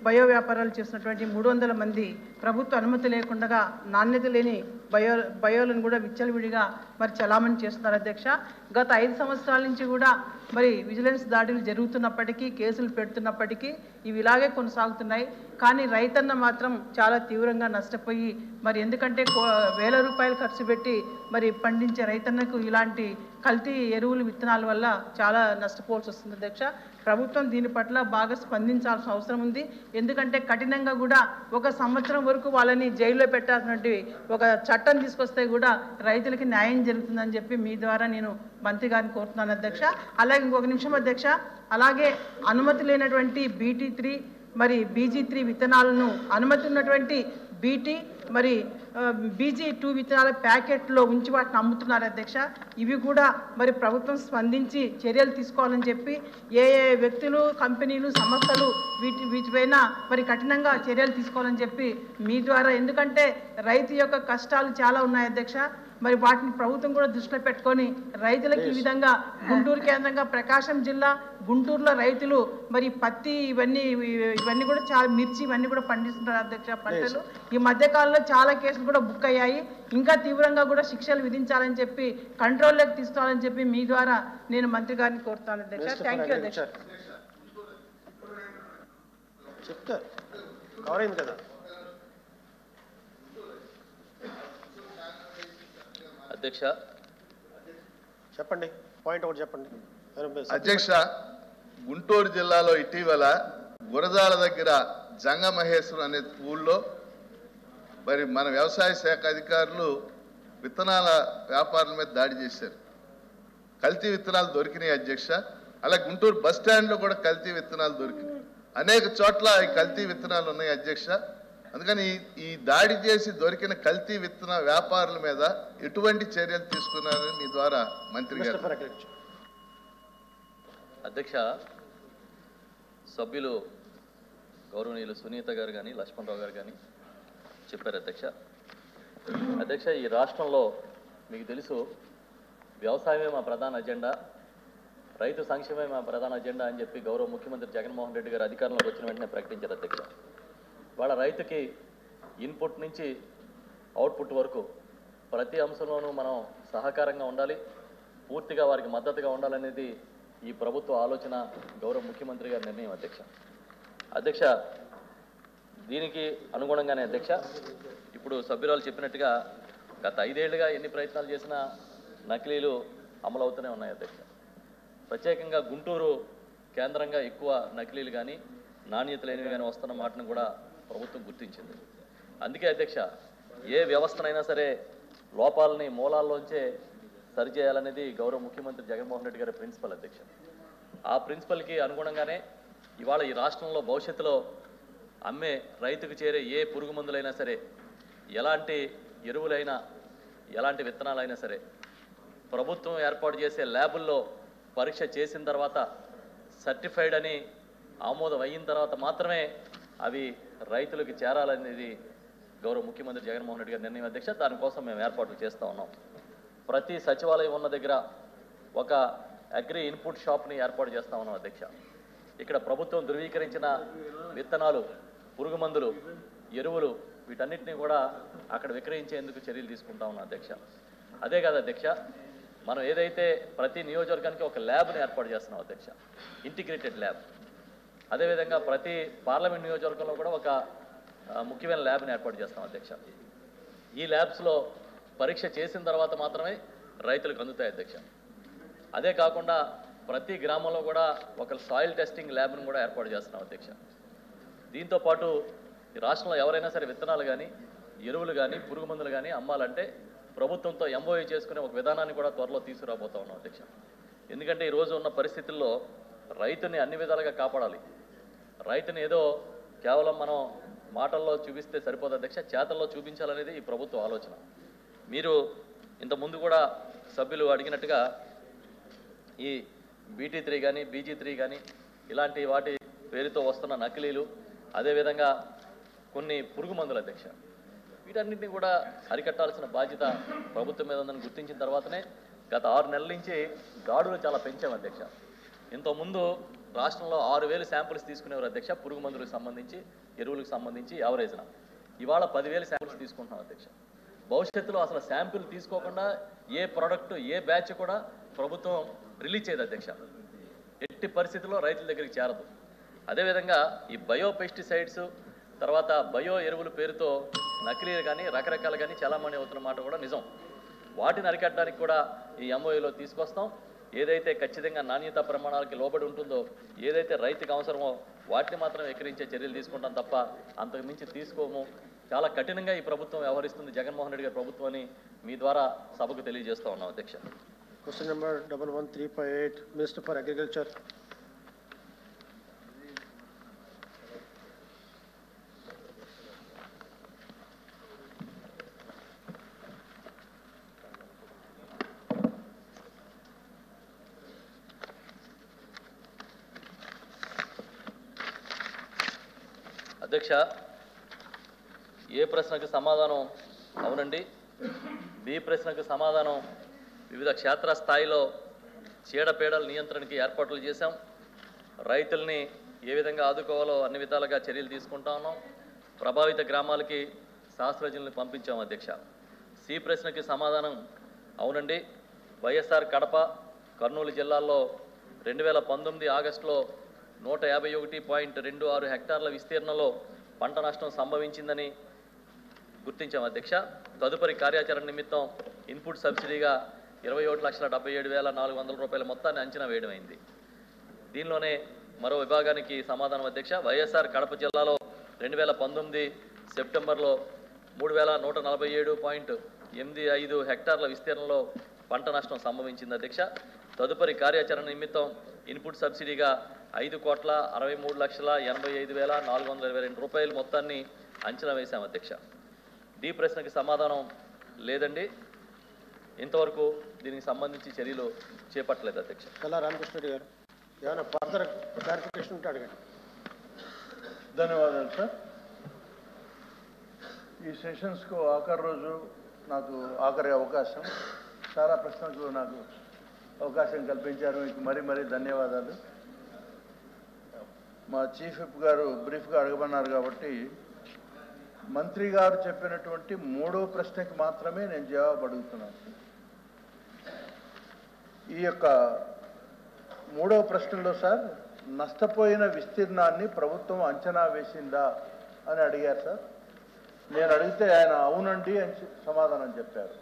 బయో వ్యాపారాలు చేస్తున్నటువంటి మూడు వందల మంది ప్రభుత్వ అనుమతి లేకుండా నాణ్యత లేని బయో బయోలను కూడా విచ్చలవిడిగా మరి చలామణి చేస్తున్నారు అధ్యక్ష గత ఐదు సంవత్సరాల నుంచి కూడా మరి విజిలెన్స్ దాడులు జరుగుతున్నప్పటికీ కేసులు పెడుతున్నప్పటికీ ఇవి ఇలాగే కొనసాగుతున్నాయి కానీ రైతన్న మాత్రం చాలా తీవ్రంగా నష్టపోయి మరి ఎందుకంటే కో- వేల రూపాయలు ఖర్చు పెట్టి మరి పండించే రైతన్నకు ఇలాంటి కల్తీ ఎరువులు విత్తనాల వల్ల చాలా నష్టపోవాల్సి వస్తుంది అధ్యక్ష ప్రభుత్వం దీని పట్ల బాగా స్పందించాల్సిన అవసరం ఉంది ఎందుకంటే కఠినంగా కూడా ఒక సంవత్సరం వరకు వాళ్ళని జైల్లో పెట్టాల్సినటువంటి ఒక చట్టం తీసుకొస్తే కూడా రైతులకి న్యాయం జరుగుతుందని చెప్పి మీ ద్వారా నేను మంత్రి గారిని కోరుతున్నాను అధ్యక్ష అలాగే ఇంకొక నిమిషం అధ్యక్ష అలాగే అనుమతి లేనటువంటి బీటీ త్రీ మరి బీజీ త్రీ విత్తనాలను అనుమతి ఉన్నటువంటి బీటీ మరి బీజీ టూ విత్తనాల ప్యాకెట్లో ఉంచి వాటిని అమ్ముతున్నారు అధ్యక్ష ఇవి కూడా మరి ప్రభుత్వం స్పందించి చర్యలు తీసుకోవాలని చెప్పి ఏ ఏ వ్యక్తులు కంపెనీలు సంస్థలు వీటి వీటిపైన మరి కఠినంగా చర్యలు తీసుకోవాలని చెప్పి మీ ద్వారా ఎందుకంటే రైతు యొక్క కష్టాలు చాలా ఉన్నాయి అధ్యక్ష మరి వాటిని ప్రభుత్వం కూడా దృష్టిలో పెట్టుకొని రైతులకు ఈ విధంగా గుంటూరు కేంద్రంగా ప్రకాశం జిల్లా గుంటూరులో రైతులు మరి పత్తి ఇవన్నీ ఇవన్నీ కూడా చాలా మిర్చి ఇవన్నీ కూడా పండిస్తుంటారు అధ్యక్ష పంటలు ఈ మధ్య కాలంలో చాలా కేసులు కూడా బుక్ అయ్యాయి ఇంకా తీవ్రంగా కూడా శిక్షలు విధించాలని చెప్పి కంట్రోల్లోకి తీసుకోవాలని చెప్పి మీ ద్వారా నేను మంత్రి గారిని కోరుతాను అధ్యక్ష మినిస్టర్ థ్యాంక్ ఫర్ యూ అధ్యక్ష అగ్రికల్చర్ చెప్తారు కవర్ అయింది కదా అధ్యక్ష చెప్పండి పాయింట్ ఒకటి చెప్పండి అధ్యక్ష గుంటూరు జిల్లాలో ఇటీవల గురజాల దగ్గర జంగ మహేశ్వరం అనే ఊళ్ళో మరి మన వ్యవసాయ శాఖ అధికారులు విత్తనాల వ్యాపారుల మీద దాడి చేశారు కల్తీ విత్తనాలు దొరికినాయి అధ్యక్ష అలా గుంటూరు బస్ స్టాండ్లో కూడా కల్తీ విత్తనాలు దొరికినాయి అనేక చోట్ల ఈ కల్తీ విత్తనాలు ఉన్నాయి అధ్యక్ష అందుకని ఈ- ఈ దాడి చేసి దొరికిన కల్తీ విత్తన వ్యాపారుల మీద ఎటువంటి చర్యలు తీసుకున్నారని మీ ద్వారా మంత్రి మినిస్టర్ గారు ఫర్ అగ్రికల్చర్ అధ్యక్ష సభ్యులు గౌరవనీయులు సునీత గారు కానీ లక్ష్మణరావు గారు కానీ చెప్పారు అధ్యక్ష అధ్యక్ష ఈ రాష్ట్రంలో మీకు తెలుసు వ్యవసాయమే మా ప్రధాన అజెండా రైతు సంక్షేమమే మా ప్రధాన అజెండా అని చెప్పి గౌరవ ముఖ్యమంత్రి జగన్మోహన్ రెడ్డి గారు అధికారంలోకి వచ్చిన వెంటనే ప్రకటించారు అధ్యక్ష వాళ్ళ రైతుకి ఇన్పుట్ నుంచి అవుట్పుట్ వరకు ప్రతి అంశంలోనూ మనం సహకారంగా ఉండాలి పూర్తిగా వారికి మద్దతుగా ఉండాలనేది ఈ ప్రభుత్వ ఆలోచన గౌరవ ముఖ్యమంత్రి గారి నిర్ణయం అధ్యక్ష అధ్యక్ష దీనికి అనుగుణంగానే అధ్యక్ష ఇప్పుడు సభ్యురాలు చెప్పినట్టుగా గత ఐదేళ్లుగా ఎన్ని ప్రయత్నాలు చేసినా నకిలీలు అమలు అవుతూనే ఉన్నాయి అధ్యక్ష ప్రత్యేకంగా గుంటూరు కేంద్రంగా ఎక్కువ నకిలీలు కానీ నాణ్యత లేనివి కానీ వస్తున్న మాటను కూడా ప్రభుత్వం గుర్తించింది అందుకే అధ్యక్ష ఏ వ్యవస్థనైనా సరే లోపాలని మూలాల్లోంచే సరిచేయాలనేది గౌరవ ముఖ్యమంత్రి జగన్మోహన్ రెడ్డి గారి ప్రిన్సిపల్ అధ్యక్ష ఆ ప్రిన్సిపల్కి అనుగుణంగానే ఇవాళ ఈ రాష్ట్రంలో భవిష్యత్తులో అమ్మే రైతుకు చేరే ఏ పురుగు మందులైనా సరే ఎలాంటి ఎరువులైనా ఎలాంటి విత్తనాలైనా సరే ప్రభుత్వం ఏర్పాటు చేసే ల్యాబుల్లో పరీక్ష చేసిన తర్వాత సర్టిఫైడ్ అని ఆమోదం అయిన తర్వాత మాత్రమే అవి రైతులకు చేరాలనేది గౌరవ ముఖ్యమంత్రి జగన్మోహన్ రెడ్డి గారి నిర్ణయం అధ్యక్ష దానికోసం మేము ఏర్పాట్లు చేస్తూ ఉన్నాం ప్రతి సచివాలయం ఉన్న దగ్గర ఒక అగ్రి ఇన్పుట్ షాప్ని ఏర్పాటు చేస్తా ఉన్నాం అధ్యక్ష ఇక్కడ ప్రభుత్వం ధృవీకరించిన విత్తనాలు పురుగు మందులు ఎరువులు వీటన్నిటిని కూడా అక్కడ విక్రయించేందుకు చర్యలు తీసుకుంటా ఉన్నాం అధ్యక్ష అదే కాదు అధ్యక్ష మనం ఏదైతే ప్రతి నియోజకవర్గానికి ఒక ల్యాబ్ని ఏర్పాటు చేస్తున్నాం అధ్యక్ష ఇంటిగ్రేటెడ్ ల్యాబ్ అదేవిధంగా ప్రతి పార్లమెంట్ నియోజకవర్గంలో కూడా ఒక ఆ, ముఖ్యమైన ల్యాబ్ని ఏర్పాటు చేస్తాం అధ్యక్ష ఈ ల్యాబ్స్లో పరీక్ష చేసిన తర్వాత మాత్రమే రైతులకు అందుతాయి అధ్యక్ష అదే కాకుండా ప్రతి గ్రామంలో కూడా ఒక సాయిల్ టెస్టింగ్ ల్యాబ్ను కూడా ఏర్పాటు చేస్తున్నాం అధ్యక్ష దీంతో పాటు ఈ రాష్ట్రంలో ఎవరైనా సరే విత్తనాలు కానీ ఎరువులు కానీ పురుగు మందులు కానీ అమ్మాలంటే ప్రభుత్వంతో ఎంఓఏ చేసుకునే ఒక విధానాన్ని కూడా త్వరలో తీసుకురాబోతా ఉన్నాం అధ్యక్ష ఎందుకంటే ఈ రోజు ఉన్న పరిస్థితుల్లో రైతుని అన్ని విధాలుగా కాపాడాలి రైతుని ఏదో కేవలం మనం మాటల్లో చూపిస్తే సరిపోదు అధ్యక్ష చేతల్లో చూపించాలనేది ఈ ప్రభుత్వ ఆలోచన మీరు ఇంత ముందు కూడా సభ్యులు అడిగినట్టుగా ఈ బీటీ త్రీ కానీ బీజీ త్రీ కానీ ఇలాంటి వాటి పేరుతో వస్తున్న నకిలీలు అదేవిధంగా కొన్ని పురుగు మందుల అధ్యక్ష వీటన్నింటినీ కూడా అరికట్టాల్సిన బాధ్యత ప్రభుత్వం మీద ఉందని గుర్తించిన తర్వాతనే గత ఆరు నెలల నుంచి దాడులు చాలా పెంచాం అధ్యక్ష ఇంతకుముందు రాష్ట్రంలో ఆరు వేలు శాంపుల్స్ తీసుకునేవారు అధ్యక్ష పురుగు మందులకు సంబంధించి ఎరువులకు సంబంధించి యావరేజ్న ఇవాళ పదివేలు శాంపుల్స్ తీసుకుంటున్నాం అధ్యక్ష భవిష్యత్తులో అసలు శాంపిల్ తీసుకోకుండా ఏ ప్రోడక్ట్ ఏ బ్యాచ్ కూడా ప్రభుత్వం రిలీజ్ చేయదు అధ్యక్ష ఎట్టి పరిస్థితుల్లో రైతుల దగ్గరికి చేరదు అదేవిధంగా ఈ బయో పెస్టిసైడ్స్ తర్వాత బయో ఎరువుల పేరుతో నకిలీలు కానీ రకరకాలు కానీ చాలామంది అవుతున్న మాట కూడా నిజం వాటిని అరికట్టడానికి కూడా ఈ ఎంఓఏలో తీసుకొస్తాం ఏదైతే ఖచ్చితంగా నాణ్యత ప్రమాణాలకి లోబడి ఉంటుందో ఏదైతే రైతుకి అవసరమో వాటిని మాత్రం ఎక్కిరించే చర్యలు తీసుకుంటాం తప్ప అంతకు మించి తీసుకోము చాలా కఠినంగా ఈ ప్రభుత్వం వ్యవహరిస్తుంది జగన్మోహన్ రెడ్డి గారి ప్రభుత్వం అని మీ ద్వారా సభకు తెలియజేస్తా ఉన్నాం అధ్యక్ష question number double one three five eight minister for agriculture అధ్యక్ష ఏ ప్రశ్నకు సమాధానం అవునండి బి ప్రశ్నకు సమాధానం వివిధ క్షేత్రస్థాయిలో చీడపీడల నియంత్రణకి ఏర్పాట్లు చేశాం రైతుల్ని ఏ విధంగా ఆదుకోవాలో అన్ని విధాలుగా చర్యలు తీసుకుంటా ఉన్నాం ప్రభావిత గ్రామాలకి శాస్త్రజ్ఞుల్ని పంపించాం అధ్యక్ష సి ప్రశ్నకి సమాధానం అవునండి వైఎస్ఆర్ కడప కర్నూలు జిల్లాల్లో రెండు వేల పంతొమ్మిది ఆగస్టులో నూట యాభై ఒకటి పాయింట్ రెండు ఆరు హెక్టార్ల విస్తీర్ణంలో పంట నష్టం సంభవించిందని గుర్తించాం అధ్యక్ష తదుపరి కార్యాచరణ నిమిత్తం ఇన్పుట్ సబ్సిడీగా ఇరవై ఒకటి లక్షల డెబ్బై ఏడు వేల నాలుగు వందల రూపాయల మొత్తాన్ని అంచనా వేయడం అయింది దీనిలోనే మరో విభాగానికి సమాధానం అధ్యక్ష వైఎస్ఆర్ కడప జిల్లాలో రెండు వేల పంతొమ్మిది సెప్టెంబర్లో మూడు వేల నూట నలభై ఏడు పాయింట్ ఎనిమిది ఐదు హెక్టార్ల విస్తీర్ణంలో పంట నష్టం సంభవించింది అధ్యక్ష తదుపరి కార్యాచరణ నిమిత్తం ఇన్పుట్ సబ్సిడీగా ఐదు కోట్ల అరవై మూడు లక్షల ఎనభై ఐదు వేల నాలుగు వందల ఇరవై రెండు రూపాయల మొత్తాన్ని అంచనా వేశాం అధ్యక్ష డి ప్రశ్నకి సమాధానం లేదండి ఇంతవరకు దీనికి సంబంధించి చర్యలు చేపట్టలేదు అధ్యక్ష కల్లా రామకృష్ణ రెడ్డి గారు ఏమైనా ఫర్దర్ క్లారిఫికేషన్ ఉంటే అడగండి ధన్యవాదాలు సార్ ఈ సెషన్స్కు ఆఖరి రోజు నాకు ఆఖరి అవకాశం చాలా ప్రశ్నలకు నాకు అవకాశం కల్పించారు మీకు మరీ మరీ ధన్యవాదాలు మా చీఫ్ విప్ గారు బ్రీఫ్గా అడగమన్నారు కాబట్టి మంత్రి గారు చెప్పినటువంటి మూడో ప్రశ్నకి మాత్రమే నేను జవాబు అడుగుతున్నాను ఈ యొక్క మూడవ ప్రశ్నలో సార్ నష్టపోయిన విస్తీర్ణాన్ని ప్రభుత్వం అంచనా వేసిందా అని అడిగారు సార్ నేను అడిగితే ఆయన అవునండి అని చె- సమాధానం చెప్పారు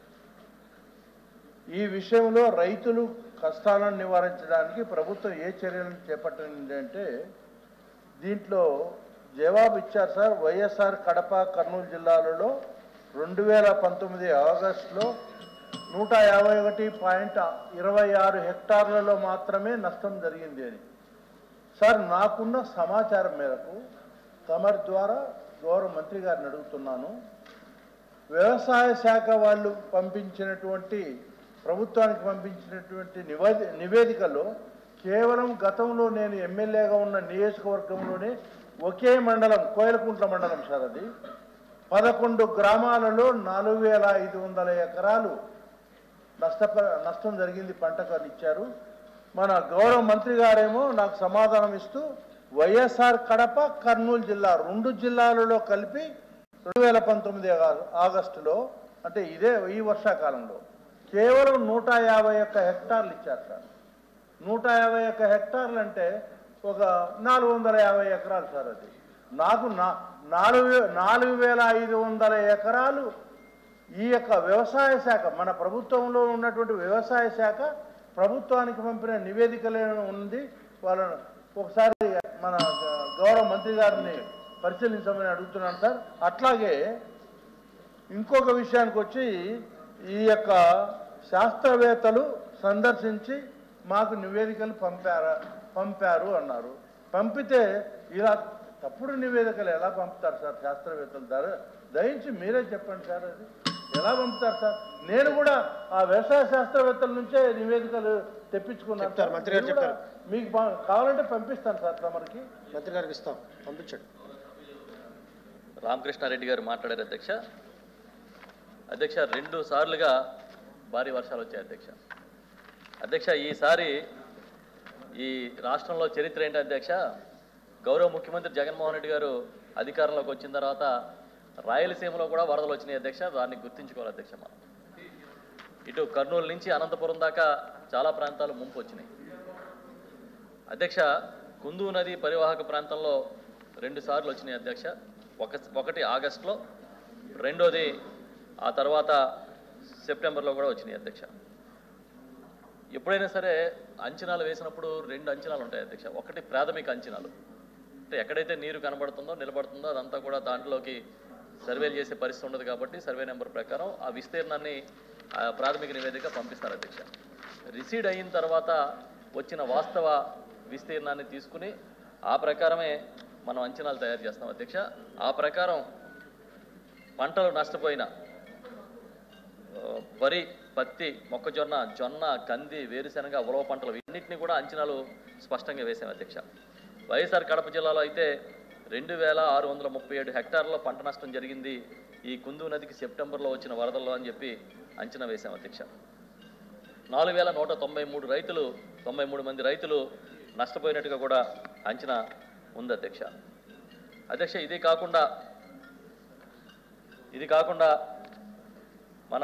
ఈ విషయంలో రైతులు కష్టాలను నివారించడానికి ప్రభుత్వం ఏ చర్యలను చేపట్టింది అంటే దీంట్లో జవాబు ఇచ్చారు సార్ వైఎస్ఆర్ కడప కర్నూలు జిల్లాలలో రెండు వేల పంతొమ్మిది ఆగస్టులో నూట యాభై ఒకటి పాయింట్ ఇరవై ఆరు హెక్టార్లలో మాత్రమే నష్టం జరిగింది అని సార్ నాకున్న సమాచారం మేరకు తమరి ద్వారా గౌరవ మంత్రి గారిని అడుగుతున్నాను వ్యవసాయ శాఖ వాళ్ళు పంపించినటువంటి ప్రభుత్వానికి పంపించినటువంటి నివేది నివేదికలో కేవలం గతంలో నేను ఎమ్మెల్యేగా ఉన్న నియోజకవర్గంలోనే ఒకే మండలం కోయలకుంట్ల మండలం సార్ అది పదకొండు గ్రామాలలో నాలుగు వేల ఐదు వందల ఎకరాలు నష్టప నష్టం జరిగింది పంటకు అని ఇచ్చారు మన గౌరవ మంత్రి గారేమో నాకు సమాధానం ఇస్తూ వైఎస్ఆర్ కడప కర్నూలు జిల్లా రెండు జిల్లాలలో కలిపి రెండు వేల పంతొమ్మిది ఆ- ఆగస్టులో అంటే ఇదే ఈ వర్షాకాలంలో కేవలం నూట యాభై ఒక్క హెక్టార్లు ఇచ్చారు సార్ నూట యాభై ఒక్క హెక్టార్లు అంటే ఒక నాలుగు వందల యాభై ఎకరాలు సార్ అది నాకు నా నాలుగు వే- నాలుగు వేల ఐదు వందల ఎకరాలు ఈ యొక్క వ్యవసాయ శాఖ మన ప్రభుత్వంలో ఉన్నటువంటి వ్యవసాయ శాఖ ప్రభుత్వానికి పంపిన నివేదికలే ఉంది వాళ్ళను ఒకసారి మన గ- గౌరవ మంత్రి గారిని పరిశీలించమని అడుగుతున్నాను సార్ అట్లాగే ఇంకొక విషయానికి వచ్చి ఈ యొక్క శాస్త్రవేత్తలు సందర్శించి మాకు నివేదికలు పంపారా పంపారు అన్నారు పంపితే ఇలా తప్పుడు నివేదికలు ఎలా పంపుతారు సార్ శాస్త్రవేత్తలు ధర దయించి మీరే చెప్పండి సార్ అది ఎలా పంపుతారు సార్ నేను కూడా ఆ వ్యవసాయ శాస్త్రవేత్తల నుంచే నివేదికలు తెప్పించుకున్నాను చెప్తారు, సార్. మంత్రి గారు మీరు కూడా చెప్తారు. మీకు బా- కావాలంటే పంపిస్తాను సార్ తమరికి మంత్రి గారికి ఇస్తాం పంపించండి రామకృష్ణారెడ్డి గారు మాట్లాడారు అధ్యక్ష అధ్యక్ష రెండు సార్లుగా భారీ వర్షాలు వచ్చాయి అధ్యక్ష అధ్యక్ష ఈసారి ఈ రాష్ట్రంలో చరిత్ర ఏంటి అధ్యక్ష గౌరవ ముఖ్యమంత్రి జగన్మోహన్ రెడ్డి గారు అధికారంలోకి వచ్చిన తర్వాత రాయలసీమలో కూడా వరదలు వచ్చినాయి అధ్యక్ష దాన్ని గుర్తించుకోవాలి అధ్యక్ష మనం ఇటు కర్నూలు నుంచి అనంతపురం దాకా చాలా ప్రాంతాలు ముంపు వచ్చినాయి అధ్యక్ష కుందు నది పరివాహక ప్రాంతంలో రెండు సార్లు వచ్చినాయి అధ్యక్ష ఒక ఒకటి ఆగస్టులో రెండోది ఆ తర్వాత సెప్టెంబర్లో కూడా వచ్చినాయి అధ్యక్ష ఎప్పుడైనా సరే అంచనాలు వేసినప్పుడు రెండు అంచనాలు ఉంటాయి అధ్యక్ష ఒకటి ప్రాథమిక అంచనాలు అంటే ఎక్కడైతే నీరు కనబడుతుందో నిలబడుతుందో అదంతా కూడా దాంట్లోకి సర్వేలు చేసే పరిస్థితి ఉండదు కాబట్టి సర్వే నెంబర్ ప్రకారం ఆ విస్తీర్ణాన్ని ఆ ప్రాథమిక నివేదిక పంపిస్తారు అధ్యక్ష రిసీడ్ అయిన తర్వాత వచ్చిన వాస్తవ విస్తీర్ణాన్ని తీసుకుని ఆ ప్రకారమే మనం అంచనాలు తయారు చేస్తాం అధ్యక్ష ఆ ప్రకారం పంటలు నష్టపోయిన ఆ, వరి పత్తి మొక్కజొన్న జొన్న కంది వేరుశెనగ ఉలవ పంటలు ఇన్నింటినీ కూడా అంచనాలు స్పష్టంగా వేసాం అధ్యక్ష వైఎస్ఆర్ కడప జిల్లాలో అయితే రెండు వేల ఆరు వందల ముప్పై ఏడు హెక్టార్ల పంట నష్టం జరిగింది ఈ కుందు నదికి సెప్టెంబర్లో వచ్చిన వరదల్లో అని చెప్పి అంచనా వేశాం అధ్యక్ష నాలుగు వేల నూట తొంభై మూడు రైతులు తొంభై మూడు మంది రైతులు నష్టపోయినట్టుగా కూడా అంచనా ఉంది అధ్యక్ష అధ్యక్ష ఇది కాకుండా ఇది కాకుండా మన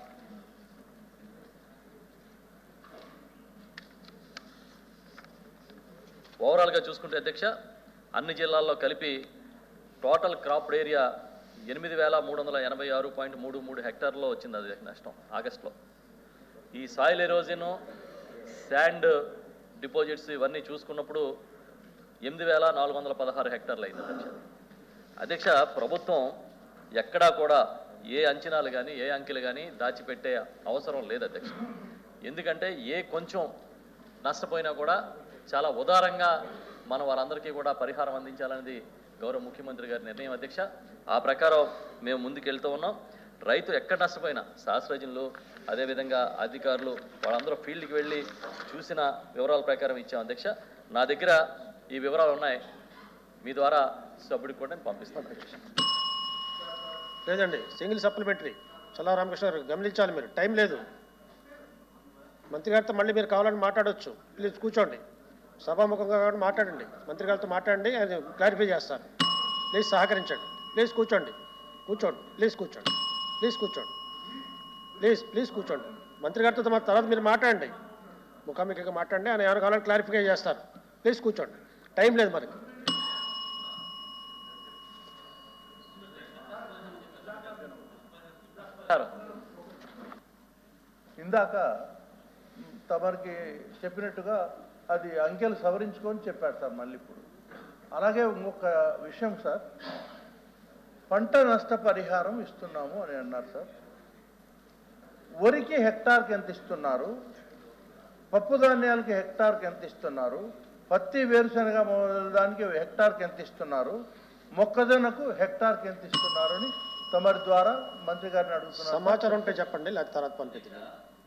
ఓవరాల్గా చూసుకుంటే అధ్యక్ష అన్ని జిల్లాల్లో కలిపి టోటల్ క్రాప్డ్ ఏరియా ఎనిమిది వేల మూడు వందల ఎనభై ఆరు పాయింట్ మూడు మూడు హెక్టార్లో వచ్చింది అది నష్టం ఆగస్టులో ఈ సాయిల్ ఎరోజన్ శాండ్ డిపాజిట్స్ ఇవన్నీ చూసుకున్నప్పుడు ఎనిమిది వేల నాలుగు వందల పదహారు హెక్టార్లు అయింది అధ్యక్ష అధ్యక్ష ప్రభుత్వం ఎక్కడా కూడా ఏ అంచనాలు కానీ ఏ అంకెలు కానీ దాచిపెట్టే అవసరం లేదు అధ్యక్ష ఎందుకంటే ఏ కొంచెం నష్టపోయినా కూడా చాలా ఉదారంగా మనం వారందరికీ కూడా పరిహారం అందించాలనేది గౌరవ ముఖ్యమంత్రి గారి నిర్ణయం అధ్యక్ష ఆ ప్రకారం మేము ముందుకు వెళ్తూ ఉన్నాం రైతు ఎక్కడ నష్టపోయినా శాస్త్రజ్ఞులు అదేవిధంగా అధికారులు వాళ్ళందరూ ఫీల్డ్కి వెళ్ళి చూసిన వివరాల ప్రకారం ఇచ్చాం అధ్యక్ష నా దగ్గర ఈ వివరాలు ఉన్నాయి మీ ద్వారా సభ్యుడికి కూడా నేను పంపిస్తాను అధ్యక్ష లేదండి సింగిల్ సప్లిమెంటరీ చల్లా రామకృష్ణ గారు గమనించాలి మీరు టైం లేదు మంత్రి గారితో మళ్ళీ మీరు కావాలని మాట్లాడొచ్చు ప్లీజ్ కూర్చోండి సభాముఖంగా కాబట్టి మాట్లాడండి మంత్రి గారితో మాట్లాడండి ఆయన క్లారిఫై చేస్తారు ప్లీజ్ సహకరించండి ప్లీజ్ కూర్చోండి కూర్చోండి ప్లీజ్ కూర్చోండి ప్లీజ్ కూర్చోండి ప్లీజ్ ప్లీజ్ కూర్చోండి మంత్రి గారితో మా తర్వాత మీరు మాట్లాడండి ముఖాముఖిగా మాట్లాడండి ఆయన ఎవరు కావాలని క్లారిఫై చేస్తారు ప్లీజ్ కూర్చోండి టైం లేదు మరి సార్ ఇందాక తమరికి చెప్పినట్టుగా అది అంకెలు సవరించుకొని చెప్పాడు సార్ మళ్ళీ ఇప్పుడు అలాగే ఇంకొక విషయం సార్ పంట నష్టపరిహారం ఇస్తున్నాము అని అన్నారు సార్ వరికి హెక్టార్కి ఎంత ఇస్తున్నారు పప్పు ధాన్యాలకి హెక్టార్కి ఎంత ఇస్తున్నారు పత్తి వేరుశనగ మొదలు దానికి హెక్టార్కి ఎంత ఇస్తున్నారు మొక్కజొన్నకు హెక్టార్కి ఎంత ఇస్తున్నారు అని తమరి ద్వారా మంత్రి గారిని అడుగుతున్నారు సమాచారం ఉంటే చెప్పండి లేకపోతే తర్వాత పంపిద్దాం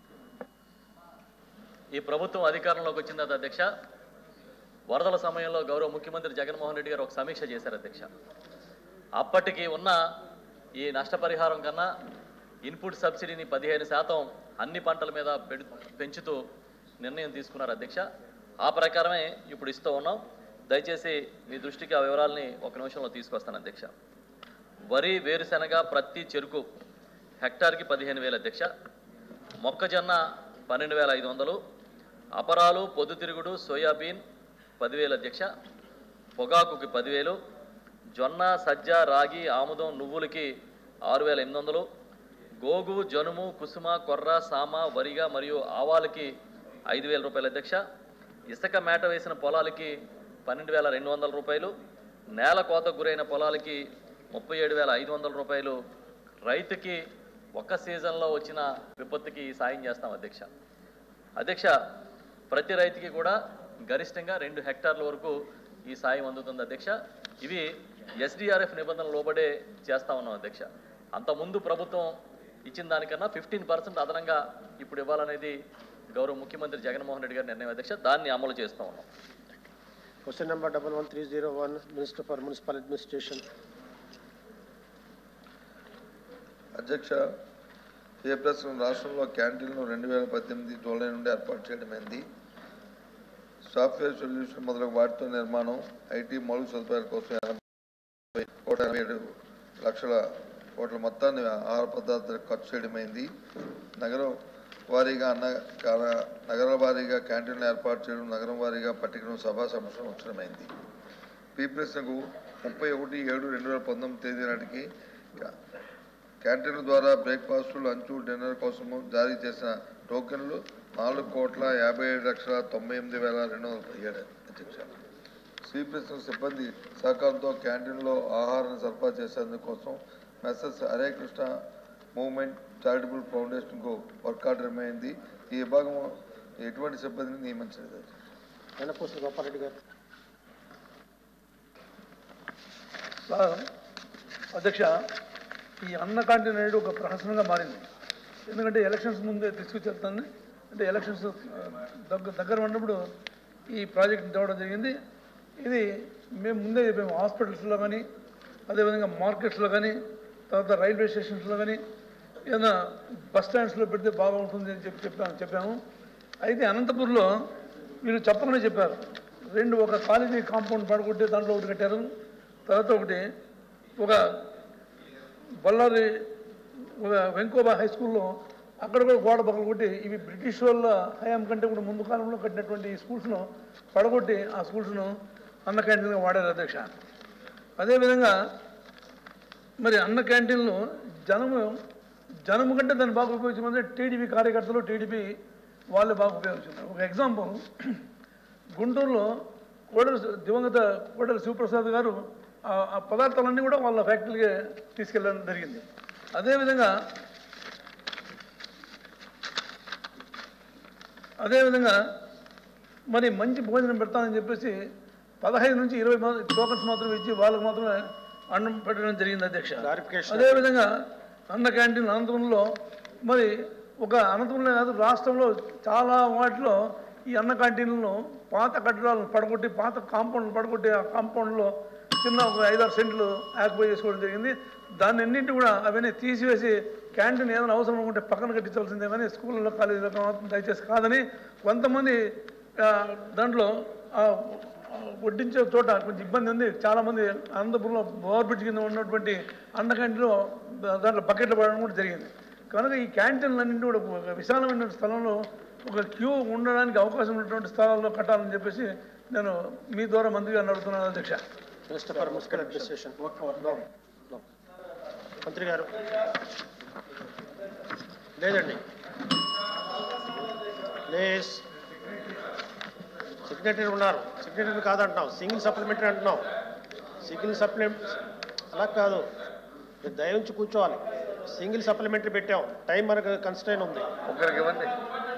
ఈ ప్రభుత్వం అధికారంలోకి వచ్చిన తర్వాత అధ్యక్ష వరదల సమయంలో గౌరవ ముఖ్యమంత్రి జగన్మోహన్ రెడ్డి గారు ఒక సమీక్ష చేశారు అధ్యక్ష అప్పటికి ఉన్న ఈ నష్టపరిహారం కన్నా ఇన్పుట్ సబ్సిడీని పదిహేను శాతం అన్ని పంటల మీద పెడు- పెంచుతూ నిర్ణయం తీసుకున్నారు అధ్యక్ష ఆ ప్రకారమే ఇప్పుడు ఇస్తూ ఉన్నాం దయచేసి మీ దృష్టికి ఆ వివరాలని ఒక నిమిషంలో తీసుకొస్తాను అధ్యక్ష వరి వేరుశెనగ ప్రతి చెరుకు హెక్టార్కి పదిహేను వేలు అధ్యక్ష మొక్కజొన్న పన్నెండు వేల ఐదు వందలు అపరాలు పొద్దుతిరుగుడు సోయాబీన్ పదివేలు అధ్యక్ష పొగాకుకి పదివేలు జొన్న సజ్జ రాగి ఆముదం నువ్వులకి ఆరు వేల ఎనిమిది వందలు గోగు జనుము కుసుమ కొర్ర సామ వరిగ మరియు ఆవాలకి ఐదు వేల రూపాయలు అధ్యక్ష ఇసుక మేట వేసిన పొలాలకి పన్నెండు వేల రెండు వందల రూపాయలు నేల కోత గురైన పొలాలకి ముప్పై ఏడు వేల ఐదు వందల రూపాయలు రైతుకి ఒక్క సీజన్లో వచ్చిన విపత్తుకి సాయం చేస్తాం అధ్యక్ష అధ్యక్ష ప్రతి రైతుకి కూడా గరిష్టంగా రెండు హెక్టార్ల వరకు ఈ సాయం అందుతుంది అధ్యక్ష ఇవి ఎస్డిఆర్ఎఫ్ నిబంధనలు లోబడే చేస్తా ఉన్నాం అధ్యక్ష అంతకుముందు ప్రభుత్వం ఇచ్చిన దానికన్నా ఫిఫ్టీన్ పర్సెంట్ అదనంగా ఇప్పుడు ఇవ్వాలనేది గౌరవ ముఖ్యమంత్రి జగన్మోహన్ రెడ్డి గారి నిర్ణయం అధ్యక్ష దాన్ని అమలు చేస్తూ ఉన్నాం question number double one three zero one minister for municipal administration అధ్యక్ష ఏ ప్రస్తుతం రాష్ట్రంలో క్యాంటీన్లు రెండు వేల పద్దెనిమిది జూలై నుండి ఏర్పాటు చేయడమైంది సో సాఫ్ట్వేర్ సొల్యూషన్ మొదలగు వాటితో నిర్మాణం ఐటీ మౌలిక సదుపాయాల కోసం ఎనభై కోట్ల ఎనభై ఏడు లక్షల కోట్ల మొత్తాన్ని ఆహార పదార్థాలకు ఖర్చు చేయడమైంది నగరం వారీగా అన్న కా- నగర వారీగా క్యాంటీన్లు ఏర్పాటు చేయడం నగరం వారీగా పట్టికను సభా సంవత్సరం ఉంచడమైంది పీ ప్రశ్నకు ముప్పై ఒకటి ఏడు రెండు వేల పంతొమ్మిది తేదీ నాటికి క్యా- క్యాంటీన్ల ద్వారా బ్రేక్ఫాస్టు లంచ్ డిన్నర్ కోసము జారీ చేసిన టోకెన్లు నాలుగు కోట్ల యాభై ఏడు లక్షల తొంభై ఎనిమిది వేల రెండు వందల పదిహేడు అధ్యక్ష శ్రీ ప్రశ్న సిబ్బంది సహకారంతో క్యాంటీన్లో ఆహారాన్ని సరఫరా చేసేందుకోసం messrs Hare Krishna movement charitable ఫౌండేషన్కు వర్క్ ఆర్డర్ అయింది ఈ విభాగం ఎటువంటి సిబ్బందిని నియమించలేదు వెనపూసల గోపారెడ్డి గారు సార్ అధ్యక్ష ఈ అన్న క్యాంటీన్ అనేది ఒక ప్రహసనంగా మారింది ఎందుకంటే ఎలక్షన్స్ ముందే తీసుకొచ్చేస్తాను అంటే ఎలక్షన్స్ ఆ, దగ్గర దగ్గర ఉన్నప్పుడు ఈ ప్రాజెక్ట్ తేవడం జరిగింది ఇది మేము ముందే చెప్పాము హాస్పిటల్స్లో కానీ అదేవిధంగా మార్కెట్స్లో కానీ తర్వాత రైల్వే స్టేషన్స్లో కానీ ఏదైనా బస్ స్టాండ్స్లో పెడితే బాగుంటుంది అని చెప్పి చెప్పాము చెప్పాము అయితే అనంతపూర్లో వీళ్ళు చెప్పమని చెప్పారు రెండు ఒక కాలేజీ కాంపౌండ్ పడగొట్టి దాంట్లో ఒకటి కట్టారు తర్వాత ఒకటి ఒక బళ్ళారి ఒక వెంకోబా హై స్కూల్లో అక్కడ కూడా గోడ పక్కన కొట్టి ఇవి బ్రిటిష్ వాళ్ళ హయాం కంటే కూడా ముందు కాలంలో కట్టినటువంటి ఈ స్కూల్స్ను పడగొట్టి ఆ స్కూల్స్ను అన్న క్యాంటీన్గా వాడారు అధ్యక్ష అదేవిధంగా మరి అన్న క్యాంటీన్లో జనము జనము కంటే దాన్ని బాగా ఉపయోగించమంటే టీడీపీ కార్యకర్తలు టీడీపీ వాళ్ళు బాగా ఉపయోగించున్నారు ఒక ఎగ్జాంపుల్ గుంటూరులో కోడల దివంగత కోడల శివప్రసాద్ గారు ఆ- ఆ పదార్థాలన్నీ కూడా వాళ్ళ ఫ్యాక్టరీకి తీసుకెళ్ళడం జరిగింది అదేవిధంగా అదేవిధంగా మరి మంచి భోజనం పెడతానని చెప్పేసి పదహైదు నుంచి ఇరవై మంది టోకన్స్ మాత్రం ఇచ్చి వాళ్ళకు మాత్రమే అన్నం పెట్టడం జరిగింది అధ్యక్ష అదేవిధంగా అన్న క్యాంటీన్ అనంతపురంలో మరి ఒక అనంతపురంలో కాదు రాష్ట్రంలో చాలా వాటిలో ఈ అన్న క్యాంటీన్లను పాత కట్టడాలను పడగొట్టి పాత కాంపౌండ్లు పడగొట్టి ఆ కాంపౌండ్లో చిన్న ఒక ఐదారు సెంట్లు ఆక్యుపై చేసుకోవడం జరిగింది దాన్ని అన్నింటి కూడా అవన్నీ తీసివేసి క్యాంటీన్ ఏదైనా అవసరం ఉంటే పక్కన కట్టించాల్సిందే కానీ స్కూళ్ళలో కాలేజీలో మాత్రం దయచేసి కాదని కొంతమంది ఆ, దాంట్లో ఆ, ఆ, వడ్డించే చోట కొంచెం ఇబ్బంది ఉంది చాలామంది అనంతపురంలో ఓవర్ బ్రిడ్జ్ కింద ఉన్నటువంటి అన్న క్యాంటీన్లో దా- దాంట్లో బకెట్లు పడడం కూడా జరిగింది కనుక ఈ క్యాంటీన్లన్నింటి కూడా ఒక విశాలమైన స్థలంలో ఒక క్యూ ఉండడానికి అవకాశం ఉన్నటువంటి స్థలాల్లో కట్టాలని చెప్పేసి నేను మీ ద్వారా మంత్రి గారిని అడుగుతున్నాను అధ్యక్ష మినిస్టర్ ఫర్ మున్సిపల్ అడ్మినిస్ట్రేషన్ మంత్రి గారు లేదండి ప్లీజ్ సెక్రటరీ ఉన్నారు సెక్రటరీ కాదంటున్నాం సింగిల్ సప్లిమెంటరీ అంటున్నాం సింగిల్ సప్లిమెంట్ అలా కాదు మీరు దయ ఉంచి కూర్చోవాలి సింగిల్ సప్లిమెంటరీ పెట్టాం టైం మనకు కన్స్టైన్ ఉంది ఒకరికి ఇవ్వండి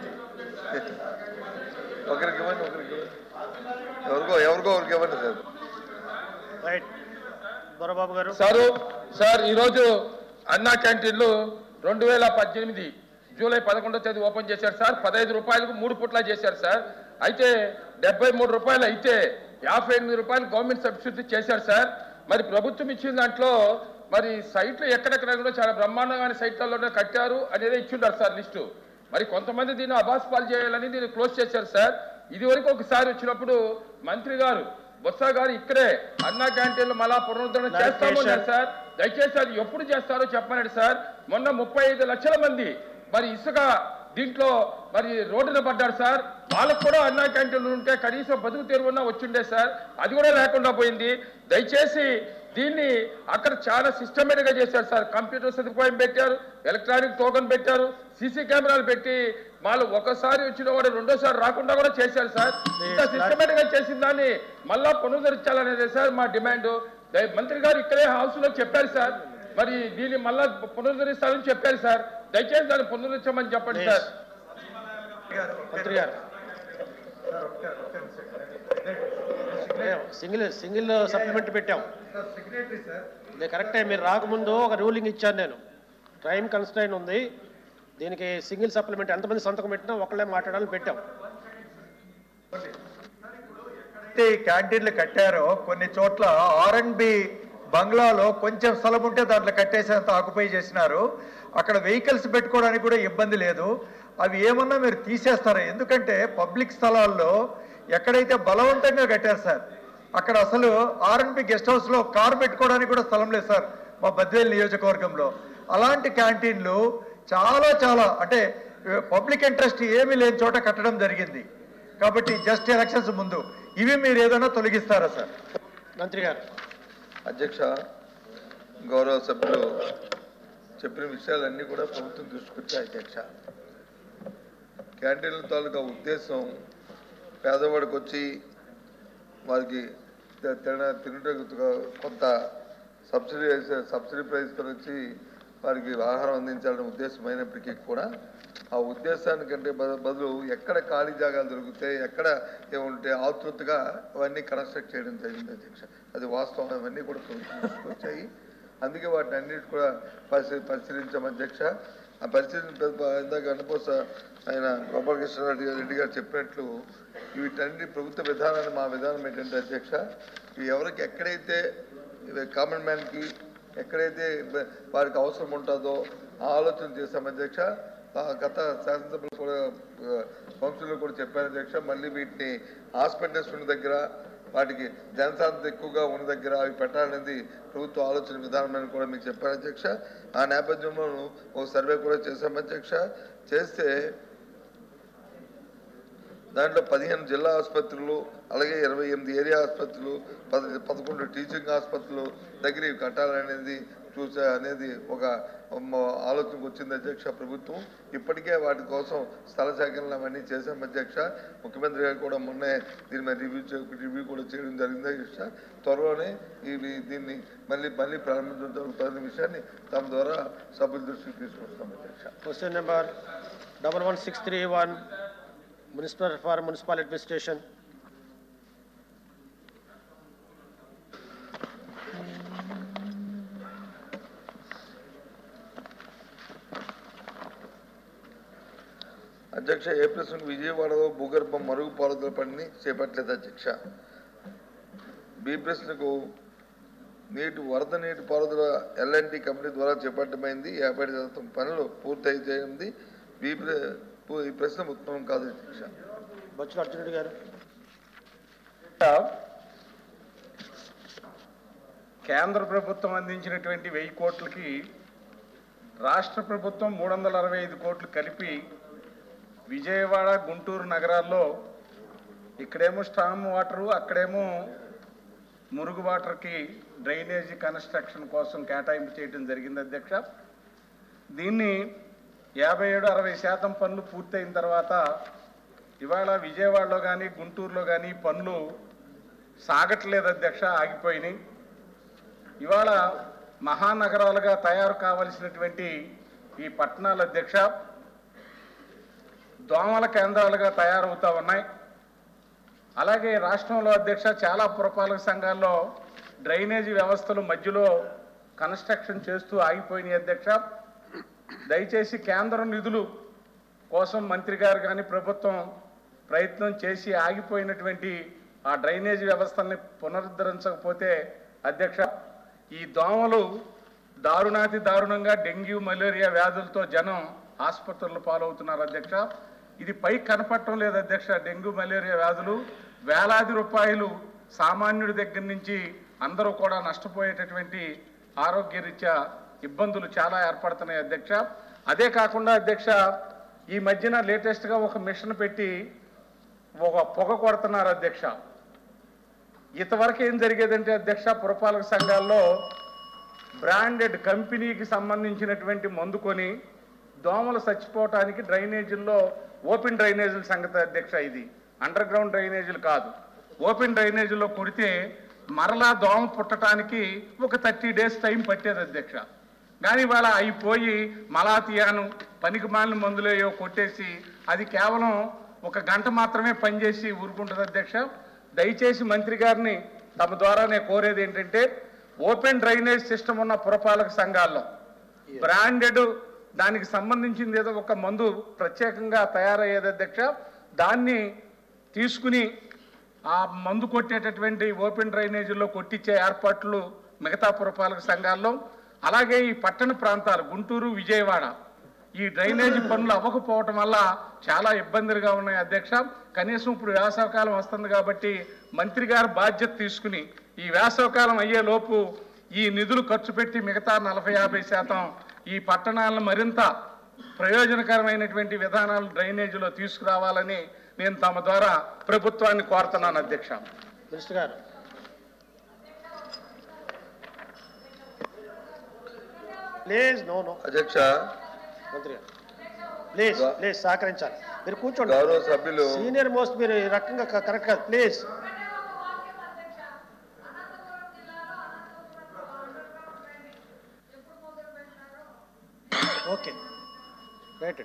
ఒకరికి ఇవ్వండి ఒకరికి ఇవ్వండి ఎవరికో ఎవరికో ఒకరికి ఇవ్వండి సార్ రైట్ దొరబాబు గారు సారు సార్ ఈరోజు అన్నా క్యాంటీన్లు రెండు వేల పద్దెనిమిది జూలై పదకొండో తేదీ ఓపెన్ చేశారు సార్ పదహైదు రూపాయలకు మూడు పూట్ల చేశారు సార్ అయితే డెబ్బై మూడు రూపాయలు అయితే యాభై ఎనిమిది రూపాయలు గవర్నమెంట్ సబ్సిడీ చేశారు సార్ మరి ప్రభుత్వం ఇచ్చిన దాంట్లో మరి సైట్లు ఎక్కడెక్కడ కూడా చాలా బ్రహ్మాండంగా సైట్లలోనే కట్టారు అనేది ఇచ్చిండారు సార్ లిస్టు మరి కొంతమంది దీన్ని అబాస్ పాలు చేయాలని దీన్ని క్లోజ్ చేశారు సార్ ఇది వరకు ఒకసారి వచ్చినప్పుడు మంత్రి గారు బొత్స గారు ఇక్కడే అన్నా క్యాంటీన్లు మళ్ళా పునరుద్ధరణ చేస్తామన్నారు సార్ దయచేసి అది ఎప్పుడు చేస్తారో చెప్పమన్నాడు సార్ మొన్న ముప్పై ఐదు లక్షల మంది మరి ఇసుక దీంట్లో మరి రోడ్డున పడ్డారు సార్ వాళ్ళకు కూడా అన్నా క్యాంటీన్లు ఉంటే కనీసం బతుకు తెరువున్నా వచ్చిండే సార్ అది కూడా లేకుండా పోయింది దయచేసి దీన్ని అక్కడ చాలా సిస్టమేటిక్ గా చేశారు సార్ కంప్యూటర్ సదుపాయం పెట్టారు ఎలక్ట్రానిక్ టోకన్ పెట్టారు సీసీ కెమెరాలు పెట్టి వాళ్ళు ఒకసారి వచ్చిన వాడు రెండోసారి రాకుండా కూడా చేశారు సార్ ఇంత సిస్టమేటిక్ గా చేసిన దాన్ని మళ్ళా పునరుద్ధరించాలనేది సార్ మా డిమాండ్ దయ- మంత్రి గారు ఇక్కడే హౌస్ లో చెప్పారు సార్ మరి దీన్ని మళ్ళా పునరుద్ధరిస్తారని చెప్పారు సార్ దయచేసి దాన్ని పునరుద్ధరించమని చెప్పండి సార్ మంత్రి గారు సింగిల్ సింగిల్ సప్లిమెంట్ పెట్టాం ఇది కరెక్టే మీరు రాకముందు ఒక రూలింగ్ ఇచ్చాను నేను టైం కన్స్టైన్ ఉంది దీనికి సింగిల్ సప్లిమెంట్ ఎంతమంది సంతకం పెట్టినా ఒకళ్ళే మాట్లాడాలని పెట్టాం అయితే ఈ క్యాంటీన్లు కట్టారో కొన్ని చోట్ల ఆర్ అండ్ బి బంగ్లాలో కొంచెం స్థలం ఉంటే దాంట్లో కట్టేసేంత ఆక్యుపై చేసినారు అక్కడ వెహికల్స్ పెట్టుకోవడానికి కూడా ఇబ్బంది లేదు అవి ఏమన్నా మీరు తీసేస్తారా ఎందుకంటే పబ్లిక్ స్థలాల్లో ఎక్కడైతే బలవంతంగా కట్టారు సార్ అక్కడ అసలు ఆర్ఎన్బి గెస్ట్ హౌస్లో కారు పెట్టుకోవడానికి కూడా స్థలం లేదు సార్ మా బద్వేలు నియోజకవర్గంలో అలాంటి క్యాంటీన్లు చాలా చాలా అంటే పబ్లిక్ ఇంట్రెస్ట్ ఏమీ లేని చోట కట్టడం జరిగింది కాబట్టి జస్ట్ ఎలక్షన్స్ ముందు ఇవి మీరు ఏదైనా తొలగిస్తారా సార్ మంత్రి గారు అధ్యక్ష గౌరవ సభ్యులు చెప్పిన విషయాలన్నీ కూడా ప్రభుత్వం దృష్టికొచ్చాయి అధ్యక్ష క్యాంటీన్ల తాలూకా ఉద్దేశం పేదవాడికి వచ్చి వారికి తి- తిన తినటకు కొంత సబ్సిడీ సబ్సిడీ ప్రైస్తో వచ్చి వారికి ఆహారం అందించాలనే ఉద్దేశం అయినప్పటికీ కూడా ఆ ఉద్దేశానికంటే బద- బదులు ఎక్కడ ఖాళీ జాగాలు దొరికితే ఎక్కడ ఏముంటే ఆతృతగా అవన్నీ కన్స్ట్రక్ట్ చేయడం జరిగింది అధ్యక్ష అది వాస్తవం అవన్నీ కూడా ప్రభుత్వం తీసుకొచ్చాయి అందుకే వాటిని అన్నిటి కూడా పరిశీ పరిశీలించాం అధ్యక్ష ఆ పరిశీలన ఇందాక అన్నపోస ఆయన గోపాలకృష్ణారెడ్డి గారు రెడ్డి గారు చెప్పినట్లు వీటన్ని ప్రభుత్వ విధానాన్ని మా విధానం ఏంటంటే అధ్యక్ష ఇవి ఎవరికి ఎక్కడైతే ఇవి కామన్ మ్యాన్కి ఎక్కడైతే బ- వారికి అవసరం ఉంటుందో ఆ ఆలోచన చేశాం అధ్యక్ష ఆ గత శాసనసభలో కూడా కౌన్సిల్లో కూడా చెప్పాను అధ్యక్ష మళ్ళీ వీటిని హాస్పిటల్స్ ఉన్న దగ్గర వాటికి జనసాంద్రత ఎక్కువగా ఉన్న దగ్గర అవి పెట్టాలనేది ప్రభుత్వ ఆలోచన విధానం అని కూడా మీకు చెప్పాను అధ్యక్ష ఆ నేపథ్యంలో ఒక సర్వే కూడా చేశాం అధ్యక్ష చేస్తే దాంట్లో పదిహేను జిల్లా ఆసుపత్రులు అలాగే ఇరవై ఎనిమిది ఏరియా ఆసుపత్రులు పద పదకొండు టీచింగ్ ఆసుపత్రులు దగ్గర ఇవి కట్టాలనేది చూసా అనేది ఒక మ- ఆలోచనకు వచ్చింది అధ్యక్ష ప్రభుత్వం ఇప్పటికే వాటి కోసం స్థల సేకరణలు అవన్నీ చేశాం అధ్యక్ష ముఖ్యమంత్రి గారు కూడా మొన్నే దీని మీద రివ్యూ చే- రివ్యూ కూడా చేయడం జరిగింది అధ్యక్ష త్వరలోనే ఇవి దీన్ని మళ్ళీ మళ్ళీ ప్రారంభించడం జరుగుతున్న విషయాన్ని తమ ద్వారా సభ్యుల దృష్టికి తీసుకొస్తాం అధ్యక్ష question number double one six three one municipal for municipal administration అధ్యక్ష ఏప్రిల్ నుండి విజయవాడలో భూగర్భ మరుగు పారుదల పనిని చేపట్టలేదు అధ్యక్ష బి ప్రశ్నకు నీటి వరద నీటి పారుదల ఎల్ఎన్టీ కంపెనీ ద్వారా చేపట్టమైంది యాభై ఐదు శాతం పనులు పూర్తయి చేయింది బి ప్ర- పు- ఈ ప్రశ్న ఉత్తమం కాదు అధ్యక్ష బొచ్చుల అర్జునుడి గారు కేంద్ర ప్రభుత్వం అందించినటువంటి వెయ్యి కోట్లకి రాష్ట్ర ప్రభుత్వం మూడు వందల అరవై ఐదు కోట్లు కలిపి విజయవాడ గుంటూరు నగరాల్లో ఇక్కడేమో స్ట్రామ్ వాటరు అక్కడేమో మురుగు వాటర్కి డ్రైనేజీ కన్స్ట్రక్షన్ కోసం కేటాయింపు చేయడం జరిగింది అధ్యక్ష దీన్ని యాభై ఏడు అరవై శాతం పనులు పూర్తయిన తర్వాత ఇవాళ విజయవాడలో కానీ గుంటూరులో కానీ పనులు సాగట్లేదు అధ్యక్ష ఆగిపోయినాయి ఇవాళ మహానగరాలుగా తయారు కావలసినటువంటి ఈ పట్టణాల అధ్యక్ష దోమల కేంద్రాలుగా తయారవుతా ఉన్నాయి అలాగే రాష్ట్రంలో అధ్యక్ష చాలా పురపాలక సంఘాల్లో డ్రైనేజీ వ్యవస్థలు మధ్యలో కన్స్ట్రక్షన్ చేస్తూ ఆగిపోయినాయి అధ్యక్ష దయచేసి కేంద్రం నిధులు కోసం మంత్రి గారు కానీ ప్రభుత్వం ప్రయత్నం చేసి ఆగిపోయినటువంటి ఆ డ్రైనేజీ వ్యవస్థల్ని పునరుద్ధరించకపోతే అధ్యక్ష ఈ దోమలు దారుణాతి దారుణంగా డెంగ్యూ మలేరియా వ్యాధులతో జనం ఆసుపత్రులు పాలవుతున్నారు అధ్యక్ష ఇది పై కనపడటం లేదు అధ్యక్ష డెంగ్యూ మలేరియా వ్యాధులు వేలాది రూపాయలు సామాన్యుడి దగ్గర నుంచి అందరూ కూడా నష్టపోయేటటువంటి ఆరోగ్యరీత్యా ఇబ్బందులు చాలా ఏర్పడుతున్నాయి అధ్యక్ష అదే కాకుండా అధ్యక్ష ఈ మధ్యన లేటెస్ట్గా ఒక మిషన్ పెట్టి ఒక పొగ కొడుతున్నారు అధ్యక్ష ఇంతవరకు ఏం జరిగేదంటే అధ్యక్ష పురపాలక సంఘాల్లో బ్రాండెడ్ కంపెనీకి సంబంధించినటువంటి మందు కొని దోమలు చచ్చిపోవటానికి డ్రైనేజీల్లో ఓపెన్ డ్రైనేజీల సంగతి అధ్యక్ష ఇది అండర్ గ్రౌండ్ డ్రైనేజీలు కాదు ఓపెన్ డ్రైనేజీలో కొడితే మరలా దోమ పుట్టడానికి ఒక థర్టీ డేస్ టైం పట్టేది అధ్యక్ష కానీ ఇవాళ అయిపోయి మలాతియాను పనికి మాలిన మందులేయో కొట్టేసి అది కేవలం ఒక గంట మాత్రమే పనిచేసి ఊరుకుంటుంది అధ్యక్ష దయచేసి మంత్రి గారిని తమ ద్వారా నేను కోరేది ఏంటంటే ఓపెన్ డ్రైనేజ్ సిస్టమ్ ఉన్న పురపాలక సంఘాల్లో బ్రాండెడ్ దానికి సంబంధించింది ఏదో ఒక మందు ప్రత్యేకంగా తయారయ్యేది అధ్యక్ష దాన్ని తీసుకుని ఆ మందు కొట్టేటటువంటి ఓపెన్ డ్రైనేజీల్లో కొట్టించే ఏర్పాట్లు మిగతా పురపాలక సంఘాల్లో అలాగే ఈ పట్టణ ప్రాంతాలు గుంటూరు విజయవాడ ఈ డ్రైనేజీ పనులు అవ్వకపోవటం వల్ల చాలా ఇబ్బందులుగా ఉన్నాయి అధ్యక్ష కనీసం ఇప్పుడు వేసవకాలం వస్తుంది కాబట్టి మంత్రి గారు బాధ్యత తీసుకుని ఈ వేసవకాలం అయ్యే లోపు ఈ నిధులు ఖర్చు పెట్టి మిగతా నలభై యాభై శాతం ఈ పట్టణాలను మరింత ప్రయోజనకరమైనటువంటి విధానాలు డ్రైనేజీలో తీసుకురావాలని నేను తమ ద్వారా ప్రభుత్వాన్ని కోరుతున్నాను అధ్యక్ష మినిస్టర్ గారు ప్లీజ్ నో నో అధ్యక్ష మంత్రి గారు ప్లీజ్ ప్లీజ్ సహకరించాలి మీరు కూర్చోండి గౌరవ సభ్యులు సీనియర్ మోస్ట్ మీరు ఈ రకంగా క- కరెక్ట్ కాదు ప్లీజ్ ఓకే రైట్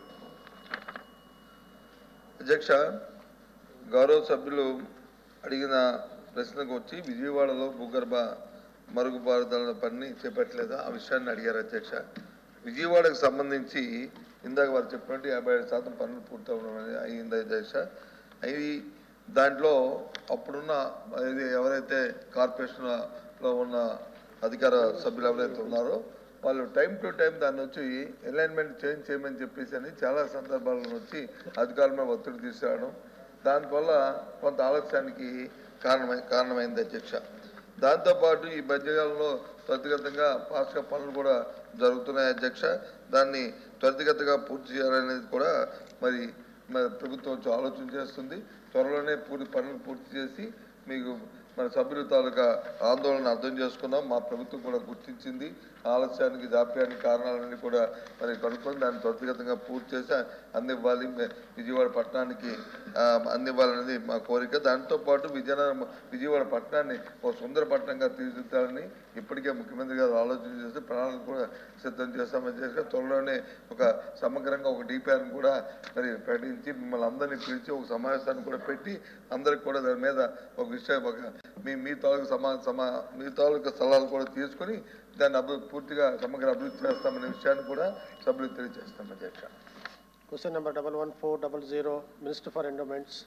అధ్యక్ష గౌరవ సభ్యులు అడిగిన ప్రశ్నకు వచ్చి విజయవాడలో భూగర్భ మరుగుపారుదల పనిని చేపట్టలేదా ఆ విషయాన్ని అడిగారు అధ్యక్ష విజయవాడకు సంబంధించి ఇందాక వారు చెప్పినట్టు యాభై ఏడు శాతం పనులు పూర్తవడం అనేది అయింది అధ్యక్ష అవి దాంట్లో అప్పుడున్న ఇది ఎవరైతే కార్పొరేషన్లో ఉన్న అధికార సభ్యులు ఎవరైతే ఉన్నారో వాళ్ళు టైం టు టైం దాన్ని వచ్చి అలైన్మెంట్ చేంజ్ చేయమని చెప్పేసి అని చాలా సందర్భాలను వచ్చి అధికారుల మీద ఒత్తిడి తీసుకురావడం దానివల్ల కొంత ఆలస్యానికి కారణమై కారణమైంది అధ్యక్ష దాంతోపాటు ఈ మధ్యకాలంలో త్వరితగతంగా పాస్గా పనులు కూడా జరుగుతున్నాయి అధ్యక్ష దాన్ని త్వరితగతంగా పూర్తి చేయాలనేది కూడా మరి మరి ప్రభుత్వం వచ్చి ఆలోచన చేస్తుంది త్వరలోనే పూర్తి పనులు పూర్తి చేసి మీకు మన సభ్యుల తాలూకా ఆందోళన అర్థం చేసుకున్నాం మా ప్రభుత్వం కూడా గుర్తించింది ఆలస్యానికి జాప్యానికి కారణాలన్నీ కూడా మరి కనుక్కొని దాన్ని త్వరితగతంగా పూర్తి చేసి అందివ్వాలి మే- విజయవాడ పట్టణానికి ఆ, అందివ్వాలనేది మా కోరిక దాంతో పాటు విజయనగరం విజయవాడ పట్టణాన్ని ఒక సుందర పట్టణంగా తీర్చిదిద్దాలని ఇప్పటికే ముఖ్యమంత్రి గారు ఆలోచన చేసి ప్రణాళిక కూడా సిద్ధం చేస్తామని చేసి త్వరలోనే ఒక సమగ్రంగా ఒక డిపిఆర్ని కూడా మరి ప్రకటించి మిమ్మల్ని అందరినీ పిలిచి ఒక సమావేశాన్ని కూడా పెట్టి అందరికి కూడా దాని మీద ఒక విషయం ఒక మీ మీ తాలూకు సమా సమా మీ తాలూకు స్థలాలు కూడా తీసుకొని దాన్ని అభివృద్ధి పూర్తిగా సమగ్ర అభివృద్ధి చేస్తామనే విషయాన్ని కూడా సభ్యులకు తెలియజేస్తాం అధ్యక్ష question number double one four double zero minister for endowments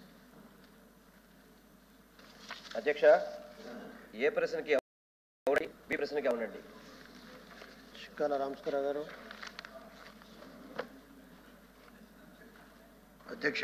అధ్యక్ష ఏ ప్రశ్నకి అవునండి బి ప్రశ్నకి అవునండి షిక్కాల రామస్కర్ గారు అధ్యక్ష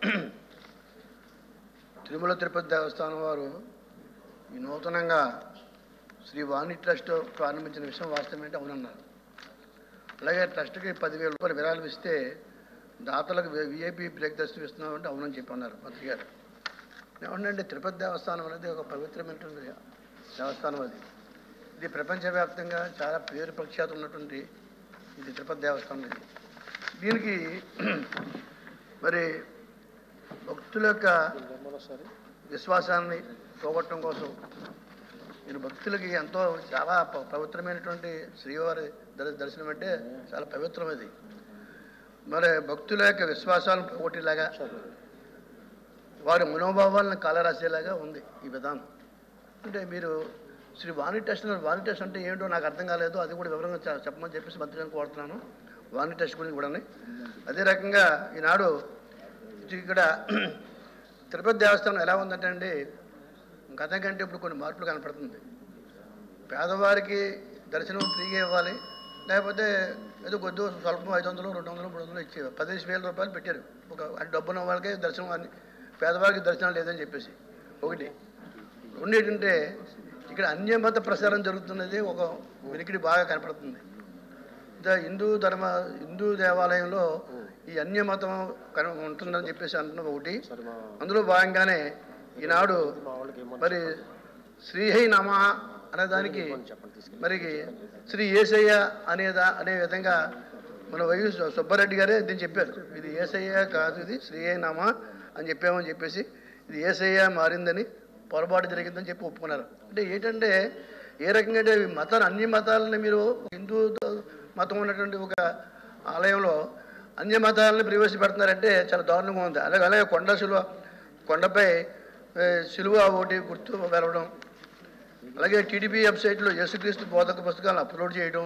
తిరుమల తిరుపతి దేవస్థానం వారు ఈ నూతనంగా శ్రీ వాణి ట్రస్ట్ ప్రారంభించిన విషయం వాస్తవమేంటి అవునన్నారు అలాగే ట్రస్ట్కి పదివేల రూపాయలు విరాళం ఇస్తే దాతలకు విఐపి బ్రేక్ దర్శనం ఇస్తున్నామంటే అవునని చెప్పి అన్నారు మంత్రి గారు ఏమంటే తిరుపతి దేవస్థానం అనేది ఒక పవిత్రమైనటువంటి దేవస్థానం అది ఇది ప్రపంచవ్యాప్తంగా చాలా పేరు ప్రఖ్యాత ఉన్నటువంటి ఇది తిరుపతి దేవస్థానం ఇది దీనికి మరి భక్తుల యొక్క విశ్వాసాన్ని పోగొట్టడం కోసం నేను భక్తులకి ఎంతో చాలా ప- పవిత్రమైనటువంటి శ్రీవారి దర్- దర్శనం అంటే చాలా పవిత్రమైనది మరి భక్తుల యొక్క విశ్వాసాలను పోగొట్టేలాగా వారి మనోభావాలను కాలరాసేలాగా ఉంది ఈ విధానం అంటే మీరు శ్రీ వాణి టెస్ట్ అన్నారు. వాణి టెస్ట్ అంటే ఏంటో నాకు అర్థం కాలేదు అది కూడా వివరంగా చె- చెప్పమని చెప్పేసి మంత్రి గారిని కోరుతున్నాను వాణి టెస్ట్ గురించి కూడా అదే రకంగా ఈనాడు ఇది ఇక్కడ తిరుపతి దేవస్థానం ఎలా ఉందంటే అండి గతం కంటే ఇప్పుడు కొన్ని మార్పులు కనపడుతుంది పేదవారికి దర్శనం ఫ్రీగా ఇవ్వాలి లేకపోతే ఏదో కొద్ది స్వల్పం ఐదు వందలు రెండు వందలు మూడు వందలు ఇచ్చేవి పదిహేను వేల రూపాయలు పెట్టారు ఒక అంటే డబ్బున్న వాళ్ళకి దర్శనం అని పేదవారికి దర్శనం లేదని చెప్పేసి ఒకటి రెండు ఏంటంటే ఇక్కడ అన్యమత ప్రసారం జరుగుతున్నది ఒక వెనికిడి బాగా కనపడుతుంది ద- హిందూ ధర్మ హిందూ దేవాలయంలో ఈ అన్యమతం కన ఉంటుందని చెప్పేసి అంటున్నాం ఒకటి అందులో భాగంగానే ఈనాడు మరి శ్రీహై నమ అనే దానికి మరి శ్రీ ఏసయ్య అనేదా అనే విధంగా మన వైవి సు- సుబ్బారెడ్డి గారే దీన్ని చెప్పారు ఇది ఏసయ్య కాదు ఇది శ్రీహై నమ అని చెప్పామని చెప్పేసి ఇది ఏసయ్య మారిందని పొరపాటు జరిగిందని చెప్పి ఒప్పుకున్నారు అంటే ఏంటంటే ఏ రకంగా అంటే ఈ మతాలు అన్ని మతాలని మీరు హిందూ ద- మతం ఉన్నటువంటి ఒక ఆలయంలో అన్య మతాలను ప్రవేశపెడుతున్నారంటే చాలా దారుణంగా ఉంది అలాగే అలాగే కొండ శిలువ కొండపై ఏ, శిలువ ఒకటి గుర్తు వెలవడం అలాగే టీడీపీ వెబ్సైట్లో యేసుక్రీస్తు బోధక పుస్తకాలను అప్లోడ్ చేయడం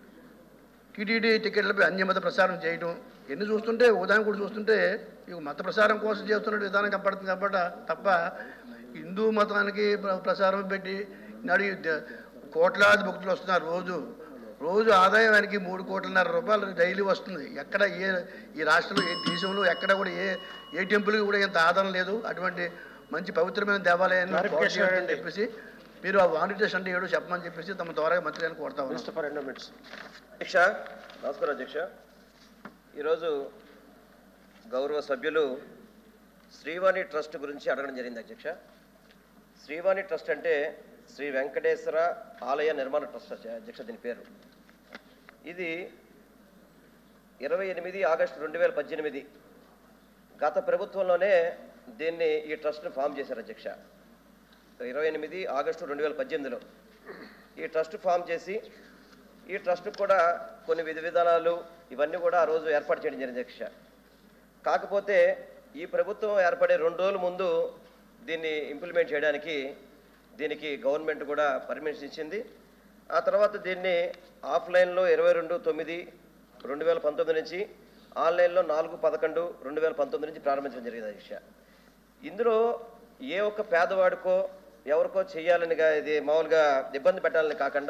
టీటీడీ టికెట్లపై అన్యమత ప్రసారం చేయడం ఎన్ని చూస్తుంటే ఉదాహరణ కూడా చూస్తుంటే ఇక మత ప్రసారం కోసం చేస్తున్న విధానం కనపడుతుంది కాబట్టి తప్ప హిందూ మతానికి ప్ర- ప్రసారం పెట్టి నాడు ఈ ద- కోట్లాది భక్తులు వస్తున్నారు రోజు రోజు ఆదాయం ఆయనకి మూడు కోట్లన్నర రూపాయలు డైలీ వస్తుంది ఎక్కడ ఏ ఈ రాష్ట్రంలో ఏ దేశంలో ఎక్కడ కూడా ఏ ఏ టెంపుల్కి కూడా ఇంత ఆదాయం లేదు అటువంటి మంచి పవిత్రమైన దేవాలయాన్ని బాగు Clarification చేయాలని అడగండి. చెప్పేసి మీరు ఆ వానిటేషన్ అంటే ఏడో చెప్పమని చెప్పేసి తమ ద్వారా మంత్రి గారిని కోరుతా ఉన్నాం అధ్యక్ష నమస్కారం అధ్యక్ష ఈరోజు గౌరవ సభ్యులు శ్రీవాణి ట్రస్ట్ గురించి అడగడం జరిగింది అధ్యక్ష శ్రీవాణి ట్రస్ట్ అంటే శ్రీ వెంకటేశ్వర ఆలయ నిర్మాణ ట్రస్ట్ అధ్య- అధ్యక్ష దీని పేరు ఇది ఇరవై ఎనిమిది ఆగస్టు రెండు వేల పద్దెనిమిది గత ప్రభుత్వంలోనే దీన్ని ఈ ట్రస్ట్ని ఫామ్ చేశారు అధ్యక్ష ఇరవై ఎనిమిది ఆగస్టు రెండు వేల పద్దెనిమిదిలో ఈ ట్రస్ట్ ఫామ్ చేసి ఈ ట్రస్ట్ కూడా కొన్ని విధి విధానాలు ఇవన్నీ కూడా ఆ రోజు ఏర్పాటు చేయడం జరిగింది అధ్యక్ష కాకపోతే ఈ ప్రభుత్వం ఏర్పడే రెండు రోజుల ముందు దీన్ని ఇంప్లిమెంట్ చేయడానికి దీనికి గవర్నమెంట్ కూడా పర్మిషన్ ఇచ్చింది ఆ తర్వాత దీన్ని ఆఫ్లైన్లో ఇరవై రెండు తొమ్మిది రెండు వేల పంతొమ్మిది నుంచి ఆన్లైన్లో నాలుగు పదకొండు రెండు వేల పంతొమ్మిది నుంచి ప్రారంభించడం జరిగింది అధ్యక్ష ఇందులో ఏ ఒక్క పేదవాడికో ఎవరికో చేయాలనిగా ఇది మామూలుగా ఇబ్బంది పెట్టాలని కాకుండా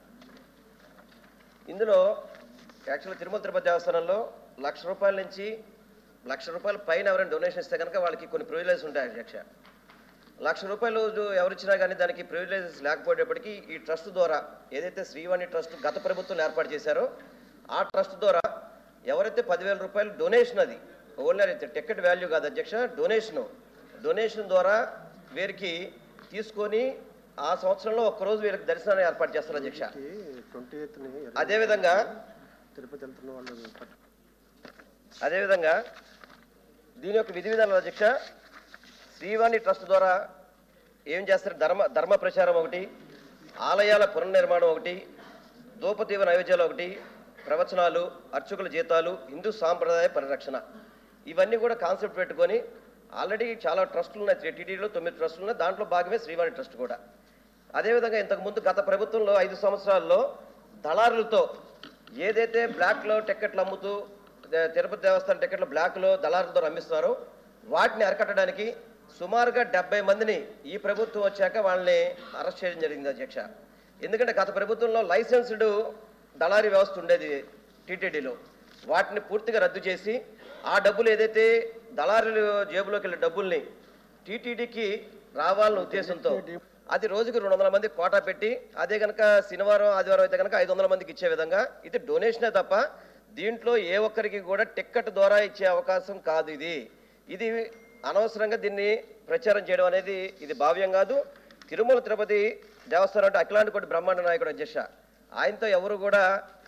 ఇందులో యాక్చువల్గా తిరుమల తిరుపతి దేవస్థానంలో లక్ష రూపాయల నుంచి లక్ష రూపాయల పైన ఎవరైనా డొనేషన్ ఇస్తే కనుక వాళ్ళకి కొన్ని ప్రివిలేజెస్ ఉంటాయి అధ్యక్ష లక్ష రూపాయలు ఎవరిచ్చినా కానీ దానికి ప్రివిలేజెస్ లేకపోయేటప్పటికీ ఈ ట్రస్ట్ ద్వారా ఏదైతే శ్రీవాణి ట్రస్ట్ గత ప్రభుత్వం ఏర్పాటు చేశారో ఆ ట్రస్ట్ ద్వారా ఎవరైతే పదివేల రూపాయలు డొనేషన్ అది ఓన్లీ అయితే టికెట్ వాల్యూ కాదు అధ్యక్ష డొనేషను డొనేషన్ ద్వారా వీరికి తీసుకొని ఆ సంవత్సరంలో ఒక్కరోజు వీరికి దర్శనాన్ని ఏర్పాటు చేస్తారు అధ్యక్ష ట్వంటీ ఎయిత్ అదేవిధంగా తిరుపతి వెళ్తున్న వాళ్ళు పట్టు- అదేవిధంగా దీని యొక్క విధి విధానాలు అధ్యక్ష శ్రీవాణి ట్రస్ట్ ద్వారా ఏం చేస్తారు ధర్మ ధర్మ ప్రచారం ఒకటి ఆలయాల పునర్నిర్మాణం ఒకటి దూపదీవ నైవేద్యాలు ఒకటి ప్రవచనాలు అర్చకుల జీతాలు హిందూ సాంప్రదాయ పరిరక్షణ ఇవన్నీ కూడా కాన్సెప్ట్ పెట్టుకొని ఆల్రెడీ చాలా ట్రస్టులు ఉన్నాయి టీటీడీలో తొమ్మిది ట్రస్టులు ఉన్నాయి దాంట్లో భాగమే శ్రీవాణి ట్రస్ట్ కూడా అదేవిధంగా ఇంతకుముందు గత ప్రభుత్వంలో ఐదు సంవత్సరాల్లో దళారులతో ఏదైతే బ్లాక్లో టికెట్లు అమ్ముతూ దే- తిరుపతి దేవస్థానం టికెట్లు బ్లాక్లో దళారులతో అమ్మిస్తున్నారో వాటిని అరికట్టడానికి సుమారుగా డెబ్బై మందిని ఈ ప్రభుత్వం వచ్చాక వాళ్ళని అరెస్ట్ చేయడం జరిగింది అధ్యక్ష ఎందుకంటే గత ప్రభుత్వంలో లైసెన్స్డ్ దళారీ వ్యవస్థ ఉండేది టీటీడీలో వాటిని పూర్తిగా రద్దు చేసి ఆ డబ్బులు ఏదైతే దళారులు జేబులోకి వెళ్ళే డబ్బుల్ని టీటీడీకి రావాలన్న ఉద్దేశంతో అది రోజుకి రెండు వందల మంది కోటా పెట్టి అదే కనుక శనివారం ఆదివారం అయితే కనుక ఐదు వందల మందికి ఇచ్చే విధంగా ఇది డొనేషనే తప్ప దీంట్లో ఏ ఒక్కరికి కూడా టిక్కెట్ ద్వారా ఇచ్చే అవకాశం కాదు ఇది ఇది అనవసరంగా దీన్ని ప్రచారం చేయడం అనేది ఇది భావ్యం కాదు తిరుమల తిరుపతి దేవస్థానం అంటే అఖిలాంటి బ్రహ్మాండ నాయకుడు అధ్యక్ష ఆయనతో ఎవరు కూడా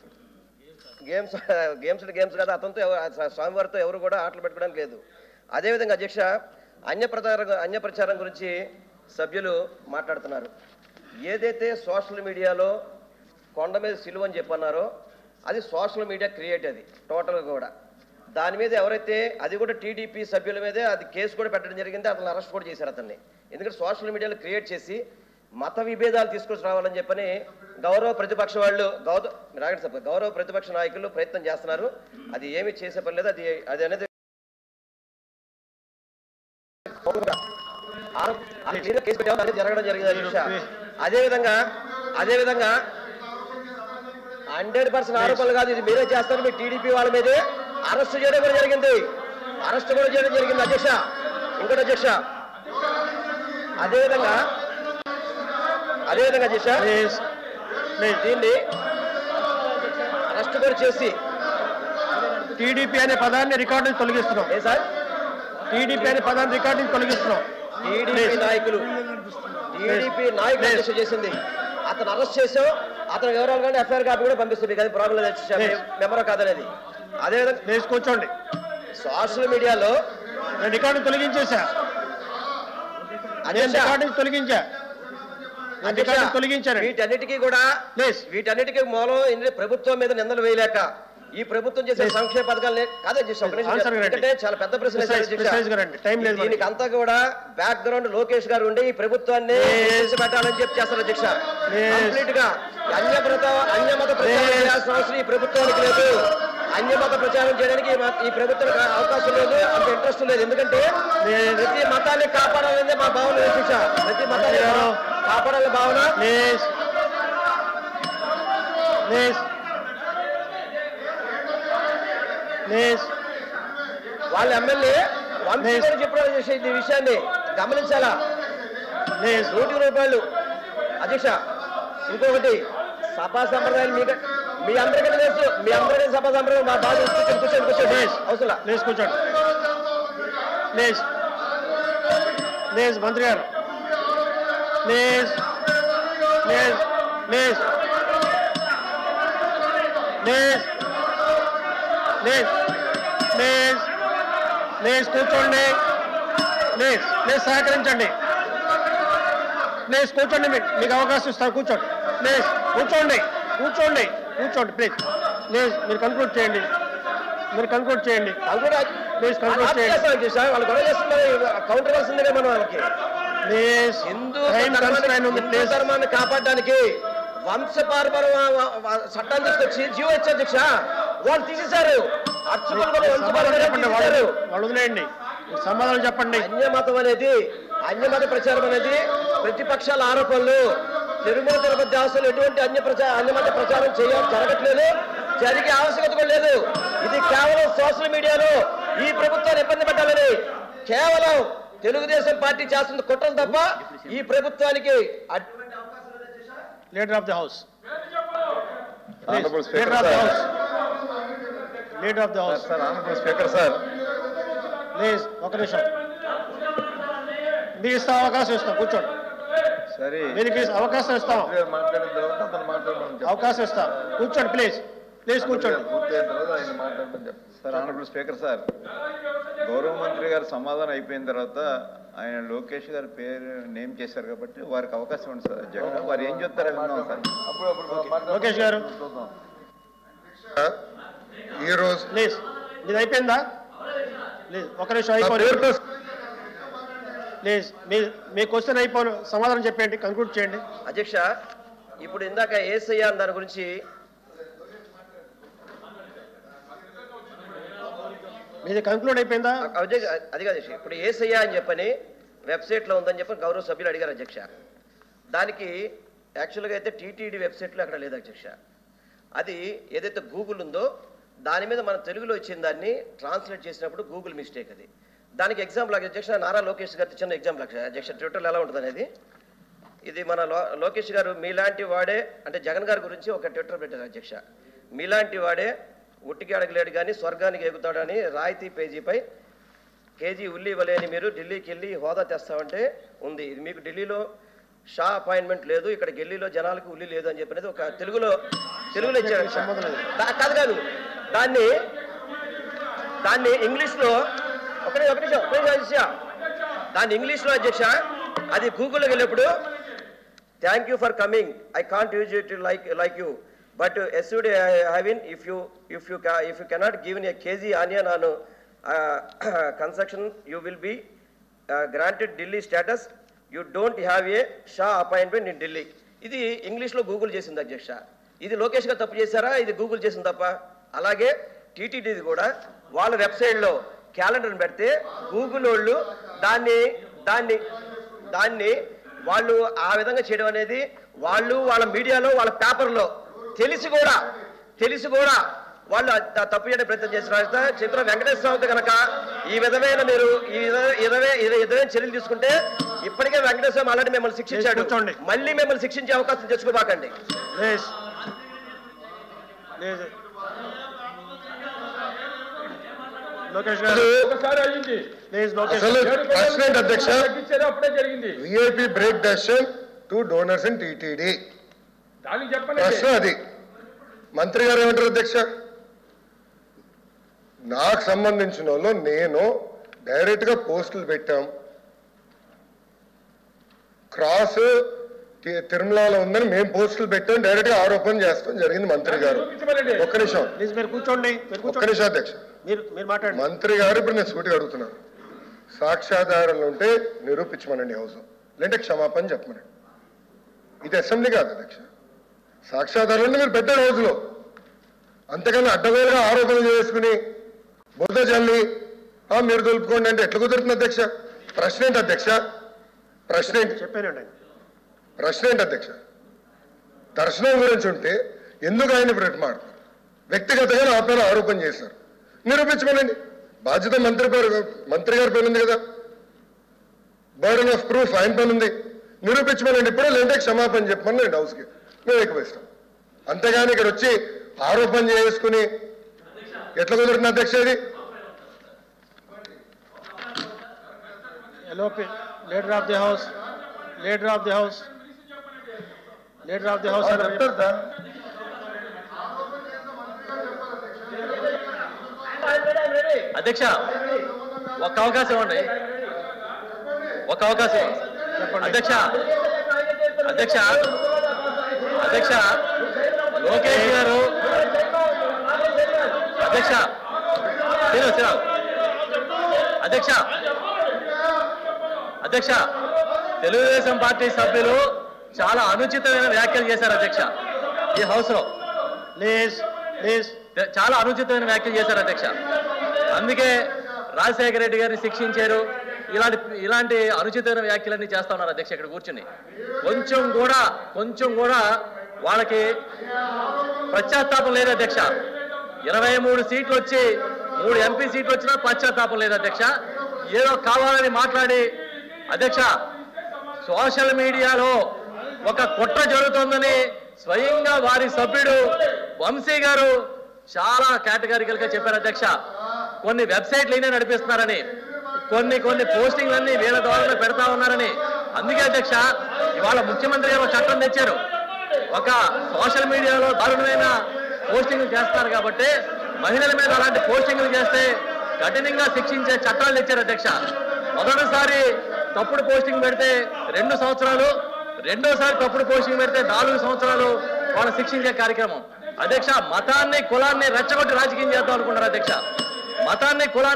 గేమ్స్ గేమ్స్ గేమ్స్ కాదు అతనితో ఎవ- ఆ స్వామివారితో ఎవరు కూడా ఆటలు పెట్టుకోవడానికి లేదు అదేవిధంగా అధ్యక్ష అన్య ప్రచారం అన్య ప్రచారం గురించి సభ్యులు మాట్లాడుతున్నారు ఏదైతే సోషల్ మీడియాలో కొండ మీద సిలువ అని చెప్పన్నారో అది సోషల్ మీడియా క్రియేట్ అది టోటల్గా కూడా దాని మీద ఎవరైతే అది కూడా టీడీపీ సభ్యుల మీదే అది కేసు కూడా పెట్టడం జరిగింది అతను అరెస్ట్ కూడా చేశారు అతన్ని ఎందుకంటే సోషల్ మీడియాలో క్రియేట్ చేసి మత విభేదాలు తీసుకొచ్చి రావాలని చెప్పని గౌరవ ప్రతిపక్ష వాళ్ళు గౌరవ రాగండి సార్ గౌరవ ప్రతిపక్ష నాయకులు ప్రయత్నం చేస్తున్నారు అది ఏమీ చేసే పని లేదు అది అది అనేది ఆరోప- అది మీద కేసు పెట్టామని అనేది జరగడం జరిగింది అధ్యక్ష అదేవిధంగా అదేవిధంగా హండ్రెడ్ పర్సెంట్ ఆరోపణలు కాదు ఇది మీరే చేస్తారు మీ టీడీపీ వాళ్ళ మీదే అరెస్ట్ చేయడం కూడా జరిగింది అరెస్ట్ కూడా చేయడం జరిగింది అధ్యక్ష ఇంకోటి అధ్యక్ష అదేవిధంగా అదేవిధంగా అధ్యక్ష దీన్ని అరెస్ట్ కూడా చేసి టీడీపీ అనే పదాన్ని రికార్డు నుంచి తొలగిస్తున్నాం ఏ సార్ టీడీపీ అనే పదాన్ని రికార్డు నుంచి తొలగిస్తున్నాం టీడీపీ నాయకులు టీడీపీ నాయకులు అరెస్ట్ చేసింది అతను అరెస్ట్ చేసాం అతని వివరాలు కానీ ఎఫ్ఐఆర్ కాపీ కూడా పంపిస్తుంది మీకు అది ప్రాబ్లం లేదు మెమరో కాదనేది అదేవిధంగా ప్లీజ్ కూర్చోండి సోషల్ మీడియాలో నేను రికార్డు తొలగించేసా నేను అధ్యక్ష, రికార్డు నుంచి తొలగించా నేను అధ్యక్ష, రికార్డు తొలగించాను వీటన్నిటికీ కూడా వీటన్నిటికీ మూలం ఏంటంటే ప్రభుత్వం మీద నిందలు వేయలేక ఈ ప్రభుత్వం చేసే సంక్షేమ పథకాలు కాదు అధ్యక్ష, ఒక నిమిషం Answer రండి. ఎందుకంటే చాలా పెద్ద ప్రశ్న వేశారు Precise- అధ్యక్ష. precise గా రండి. Time లేదు మనకి. దీనికి అంతా కూడా బ్యాక్ గ్రౌండ్ లోకేష్ గారు ఉండి ఈ ప్రభుత్వాన్ని పెట్టాలని చెప్పి చేస్తారు అధ్యక్ష కంప్లీట్ గా అన్యమత అన్యమత ప్రచారం చేయాల్సిన అవసరం ఈ ప్రభుత్వానికి లేదు అన్యమత ప్రచారం చేయడానికి ఈ మ- ఈ ప్రభుత్వానికి అవకాశం లేదు అంత ఇంట్రెస్ట్ లేదు ఎందుకంటే ప్రతి మతాన్ని కాపాడాలనే మా భావన అధ్యక్ష ప్రతి మతాన్ని కాపాడాలనే భావన ప్లీజ్ ప్లీజ్ ప్లీజ్ వాళ్ళ ఎమ్మెల్యే వంశీ గారు చెప్పడం చేసే ఈ విషయాన్ని గమనించాలా నూటికి రూపాయలు అధ్యక్ష ఇంకొకటి సభా సంప్రదాయాలు మీ మీ అందరికీ తెలుసు మీ అందరికీ సభా సంప్రదాయం మా బాధ కూర్చోండి కూర్చోండి కూర్చోండి అవసరం ప్లీజ్ కూర్చోండి ప్లీజ్ ప్లీజ్ మంత్రి గారు please please please please please please please కూర్చోండి ప్లీజ్ ప్లీజ్ సహకరించండి ప్లీజ్ కూర్చోండి మీ- మీకు అవకాశం ఇస్తాను కూర్చోండి ప్లీజ్ కూర్చోండి కూర్చోండి కూర్చోండి ప్లీజ్ ప్లీజ్ మీరు కన్క్లూడ్ చేయండి మీరు కన్క్లూడ్ చేయండి ప్లీజ్ కన్క్లూడ్ చేయండి వాళ్ళు గొడవ చేస్తున్నారు కౌంటర్ వస్తుంది మనం వాళ్ళకి ప్లీజ్ హిందూ టైం కన్స్ట్రైన్ ఉంది హిందూ ప్లీజ్ ధర్మాన్ని కాపాడడానికి వంశపారపర చట్టాన్ని తీసుకొచ్చి జీవో ఇచ్చారు అధ్యక్ష వాళ్ళు తీసేశారు అర్చకులు కూడా సమాధానం వంశపారపరం చెప్పండి వాళ్ళు తీసేశారు వాళ్ళు వదిలేయండి మీరు సమాధానం చెప్పండి అన్యమతం అనేది అన్యమత ప్రచారం అనేది ప్రతిపక్షాల ఆరోపణలు తిరుమల తిరుపతి దేవస్థానం ఎటువంటి అన్య ప్రచార అన్యమత ప్రచారం చేయాలి జరగట్లేదు జరిగే ఆవశ్యకత కూడా లేదు ఇది కేవలం సోషల్ మీడియాలో ఈ ప్రభుత్వాన్ని ఇబ్బంది పెట్టాలని కేవలం తెలుగుదేశం పార్టీ చేస్తున్న కుట్రలు తప్ప ఈ ప్రభుత్వానికి అడ్- leader of the house Honorable Speaker, leader of the sir. House leader of the house sir honourable speaker sir please ఒక నిమిషం మీకు ఇస్తాం అవకాశం ఇస్తాం కూర్చోండి సరే దీనికి అవకాశం ఇస్తాం మాట్లాడిన తర్వాత అతను మాట్లాడమని అవకాశం ఇస్తాం కూర్చోండి ప్లీజ్ ప్లీజ్ కూర్చోండి పూర్తయిన తర్వాత ఆయన మాట్లాడమని చెప్పండి సార్ ఆనరబుల్ స్పీకర్ సార్ గౌరవ మంత్రి గారు సమాధానం అయిపోయిన తర్వాత ఆయన లోకేష్ గారి పేరు నేమ్ చేశారు కాబట్టి వారికి అవకాశం ఉంది సార్ అధ్యక్ష వారు ఏం చెప్తారో విన్నాం సార్ లోకేష్ గారు ఈ రోజు ప్లీజ్ మీది అయిపోయిందా ప్లీజ్ ఒక నిమిషం అయిపోయింది ప్లీజ్ మీ మీ క్వశ్చన్ అయిపోయి సమాధానం చెప్పండి కంక్లూడ్ చేయండి అధ్యక్ష ఇప్పుడు ఇందాక ఏసయ్య అన్న దాని గురించి మీది కంక్లూడ్ అయిపోయిందా అధ్యక్ష అది కాదు అధ్యక్ష. ఇప్పుడు ఏసయ్య అని చెప్పని వెబ్సైట్లో ఉందని చెప్పి గౌరవ సభ్యులు అడిగారు అధ్యక్ష దానికి యాక్చువల్గా అయితే టీటీడీ వెబ్సైట్లో అక్కడ లేదు అధ్యక్ష అది ఏదైతే గూగుల్ ఉందో దాని మీద మనం తెలుగులో ఇచ్చిన దాన్ని ట్రాన్స్లేట్ చేసినప్పుడు గూగుల్ మిస్టేక్ అది దానికి ఎగ్జాంపుల్ అధ్యక్ష నారా లోకేష్ గారి చిన్న ఎగ్జాంపుల్ అధ్యక్ష ట్విట్టర్లో ఎలా ఉంటుంది అనేది ఇది మన లో లోకేష్ గారు మీలాంటి వాడే అంటే జగన్ గారి గురించి ఒక ట్విట్టర్ పెట్టారు అధ్యక్ష మీలాంటి వాడే ఉట్టికి అడగలేడు కానీ స్వర్గానికి ఎగుతాడని రాయితీ పేజీపై కేజీ ఉల్లి ఇవ్వలేని మీరు ఢిల్లీకి వెళ్ళి హోదా తెస్తామంటే ఉంది ఇది మీకు ఢిల్లీలో షా అపాయింట్మెంట్ లేదు ఇక్కడ ఢిల్లీలో జనాలకు ఉల్లి లేదు అని చెప్పినది ఒక తెలుగులో తెలుగులో ఇచ్చారు దా- కాదు కాదు దాన్ని దాన్ని ఇంగ్లీష్లో ఒకటి ఒకటి నిమిషం, ఒక నిమిషం అధ్యక్ష దాన్ని ఇంగ్లీష్లో అధ్యక్ష అది గూగుల్లోకి వెళ్ళినప్పుడు thank you for coming I can't use it like like you but assured having if you if you if you cannot given a KG onion on construction you will be granted Delhi status you don't have a Shah appointment in Delhi ఇది ఇంగ్లీష్లో Google చేసింది అధ్యక్ష ఇది లోకేష్ గారు తప్పు చేశారా ఇది Google చేసింది తప్ప అలాగే టీటీడీది కూడా వాళ్ళ వెబ్సైట్లో క్యాలెండర్ని పెడితే గూగుల్ వాళ్ళు దాన్ని దాన్ని దాన్ని వాళ్ళు ఆ విధంగా చేయడం అనేది వాళ్ళు వాళ్ళ మీడియాలో వాళ్ళ పేపర్లో తెలిసి కూడా తెలిసి కూడా వాళ్ళు త- తప్పు చేయడం ప్రయత్నం చేసిన చిత్ర వెంకటేశ్వర స్వామితో కనుక ఈ విధమైన మీరు ఈ విధ- ఇరవై ఇరవై విధమైన చర్యలు తీసుకుంటే ఇప్పటికే వెంకటేశ్వర స్వామి ఆల్రెడీ మిమ్మల్ని శిక్షించాడు మళ్ళీ మిమ్మల్ని శిక్షించే అవకాశం తెచ్చుకోబాకండి ప్లీజ్ ప్లీజ్ లోకేష్ గారు ఒకసారి అయ్యింది ప్లీజ్ లోకేష్ అసలు గారు. ప్రెసిడెంట్ అధ్యక్ష తగ్గించేది అప్పుడే జరిగింది VIP break decision to donors in TTD దానికి చెప్పండి ప్రశ్న అది మంత్రి గారు ఏమంటారు అధ్యక్ష నాకు సంబంధించిన వాళ్ళు నేను డైరెక్ట్ గా పోస్టులు పెట్టాం క్రాస్ తి- తిరుమలలో ఉందని మేము పోస్టులు పెట్టాం డైరెక్ట్ గా ఆరోపణ చేస్తాం జరిగింది మంత్రి గారు ఒక్క నిమిషం ప్లీజ్ మీరు కూర్చోండి మీరు ఒక్క కూర్చోండి నిమిషం అధ్యక్ష మీరు మీరు మాట్లాడండి మంత్రి గారు ఇప్పుడు నేను సూటిగా అడుగుతున్నాను సాక్ష్యాధారాలు ఉంటే నిరూపించమనండి హౌస్ లేదంటే క్షమాపణ చెప్పమనండి ఇది అసెంబ్లీ కాదు అధ్యక్ష సాక్ష్యాధారాలు మీరు పెట్టారు హౌస్లో అంతకన్నా అడ్డగోలుగా ఆరోపణలు చేసుకుని బుద్ధ జల్లి "ఆ, మీరు దులుపుకోండి అంటే ఎట్లా కుదురుతుంది అధ్యక్ష ప్రశ్న ఏంటి అధ్యక్ష ప్రశ్న ఏంటి చెప్పానండి ప్రశ్న ఏంటి అధ్యక్ష దర్శనం గురించి ఉంటే ఎందుకు ఆయన ఇప్పుడు మాట్లాడుతున్నారు వ్యక్తిగతంగా నా పైన ఆరోపణ చేశారు నిరూపించమనండి బాధ్యత మంత్రి పేరు మంత్రి గారి పేరు ఉంది కదా బర్డన్ ఆఫ్ ప్రూఫ్ ఆయన పని ఉంది నిరూపించమనండి ఇప్పుడు లేదంటే క్షమాపణ చెప్పమని నేను హౌస్కి మేము ఎక్కువేస్తాం అంతేగాని ఇక్కడ వచ్చి ఆరోపణ చేసుకుని ఎట్లా కుదురుతుంది అధ్యక్ష ఇది LOP leader of the house leader of the house leader of the house అధ్యక్ష ఒక్క అవకాశం ఇవ్వండి ఒక్క అవకాశం ఇవ్వండి. అధ్యక్ష అధ్యక్ష అధ్యక్ష లోకేష్ గారు అధ్యక్ష శ్రీరావు శ్రీరావు అధ్యక్ష అధ్యక్ష తెలుగుదేశం పార్టీ సభ్యులు చాలా అనుచితమైన వ్యాఖ్యలు చేశారు అధ్యక్ష ఈ హౌస్ లో ప్లీజ్ ప్లీజ్ చాలా అనుచితమైన వ్యాఖ్యలు చేశారు అధ్యక్ష అందుకే రాజశేఖర రెడ్డి గారిని శిక్షించారు ఇలాంటి ఇలాంటి అనుచితమైన వ్యాఖ్యలన్నీ చేస్తా ఉన్నారు అధ్యక్ష ఇక్కడ కూర్చుని కొంచెం కూడా కొంచెం కూడా వాళ్ళకి పశ్చాత్తాపం లేదు అధ్యక్ష ఇరవై మూడు సీట్లు వచ్చి మూడు ఎంపీ సీట్లు వచ్చినా పశ్చాత్తాపం లేదు అధ్యక్ష ఏదో కావాలని మాట్లాడి అధ్యక్ష సోషల్ మీడియాలో ఒక కుట్ర జరుగుతోందని స్వయంగా వారి సభ్యుడు వంశీ గారు చాలా కేటగారికల్ గా చెప్పారు అధ్యక్ష కొన్ని వెబ్సైట్లు ఈయన నడిపిస్తున్నారని కొన్ని కొన్ని పోస్టింగ్లన్నీ వీళ్ళ ద్వారా పెడతా ఉన్నారని అందుకే అధ్యక్ష ఇవాళ ముఖ్యమంత్రి గారు ఒక చట్టం తెచ్చారు ఒక సోషల్ మీడియాలో దారుణమైన పోస్టింగ్లు చేస్తారు కాబట్టి మహిళల మీద అలాంటి పోస్టింగ్లు చేస్తే కఠినంగా శిక్షించే చట్టాలు తెచ్చారు అధ్యక్ష మొదటిసారి తప్పుడు పోస్టింగ్ పెడితే రెండు సంవత్సరాలు రెండోసారి తప్పుడు పోస్టింగ్ పెడితే నాలుగు సంవత్సరాలు వాళ్ళు శిక్షించే కార్యక్రమం అధ్యక్ష మతాన్ని కులాన్ని రెచ్చగొట్టి రాజకీయం చేద్దాం అనుకుంటారు అధ్యక్ష మతాన్ని కులాన్ని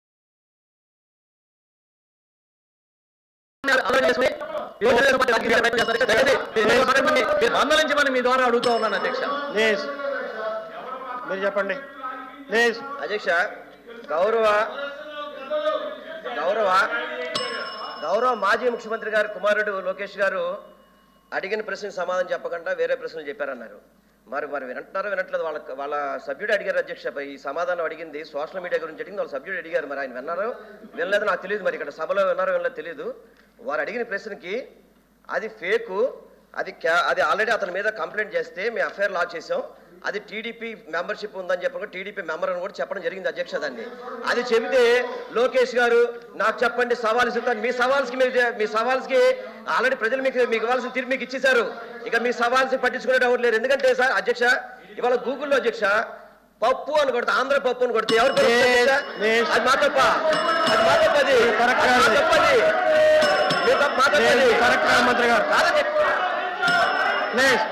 అల్లరి చేసుకుని ఈ తెలుగుదేశం పార్టీ రాజకీయ ప్రయత్నం చేస్తారు అధ్యక్ష. దయచేసి మీరు మందలించమని- మీరు మందలించమని మీ ద్వారా అడుగుతా ఉన్నాను అధ్యక్ష ప్లీజ్ మీరు చెప్పండి ప్లీజ్ అధ్యక్ష గౌరవ గౌరవ గౌరవ మాజీ ముఖ్యమంత్రి గారు కుమారుడు లోకేష్ గారు అడిగిన ప్రశ్నకు సమాధానం చెప్పకుండా వేరే ప్రశ్నలు చెప్పారన్నారు మరి మరి వింటున్నారో వినట్లేదు వాళ్ళ వాళ్ళ సభ్యుడు అడిగారు అధ్యక్ష ఈ సమాధానం అడిగింది సోషల్ మీడియా గురించి అడిగింది వాళ్ళ సభ్యుడు అడిగారు మరి ఆయన విన్నారో వినలేదు నాకు తెలియదు మరి ఇక్కడ సభలో విన్నారో వినలేదు తెలియదు వారు అడిగిన ప్రశ్నకి అది ఫేకు అది క్యా అది ఆల్రెడీ అతని మీద కంప్లైంట్ చేస్తే మేము ఎఫ్ఐఆర్ లాక్ చేసాం అది టీడీపీ మెంబర్షిప్ ఉందని చెప్పి టీడీపీ మెంబర్ అని కూడా చెప్పడం జరిగింది అధ్యక్ష దాన్ని అది చెబితే లోకేష్ గారు నాకు చెప్పండి సవాల్ ఇస్తాను మీ సవాల్స్కి మీరు మీ సవాల్స్కి ఆల్రెడీ ప్రజలు మీకు మీకు ఇవ్వాల్సిన తీర్పు మీకు ఇచ్చేశారు ఇక మీ సవాల్స్ పట్టించుకునే ఎవరు లేరు ఎందుకంటే సార్ అధ్యక్ష ఇవాళ గూగుల్లో అధ్యక్ష పప్పు అని కొడితే ఆంధ్ర పప్పు అని కొడితే ఎవరు పేరు వస్తుంది అధ్యక్ష? అది మా తప్ప అది మా తప్ప అది అది మా తప్ప అది మీ తప్ప మా తప్ప అది కరెక్ట్ మంత్రి గారు కాదని ప్లీజ్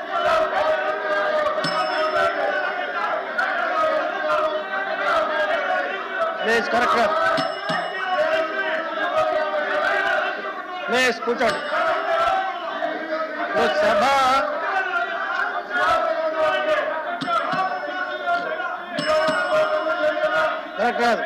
ప్లీజ్ కరెక్ట్ గారు ప్లీజ్ కూర్చోండి ఇప్పుడు సభ కరెక్ట్ కాదు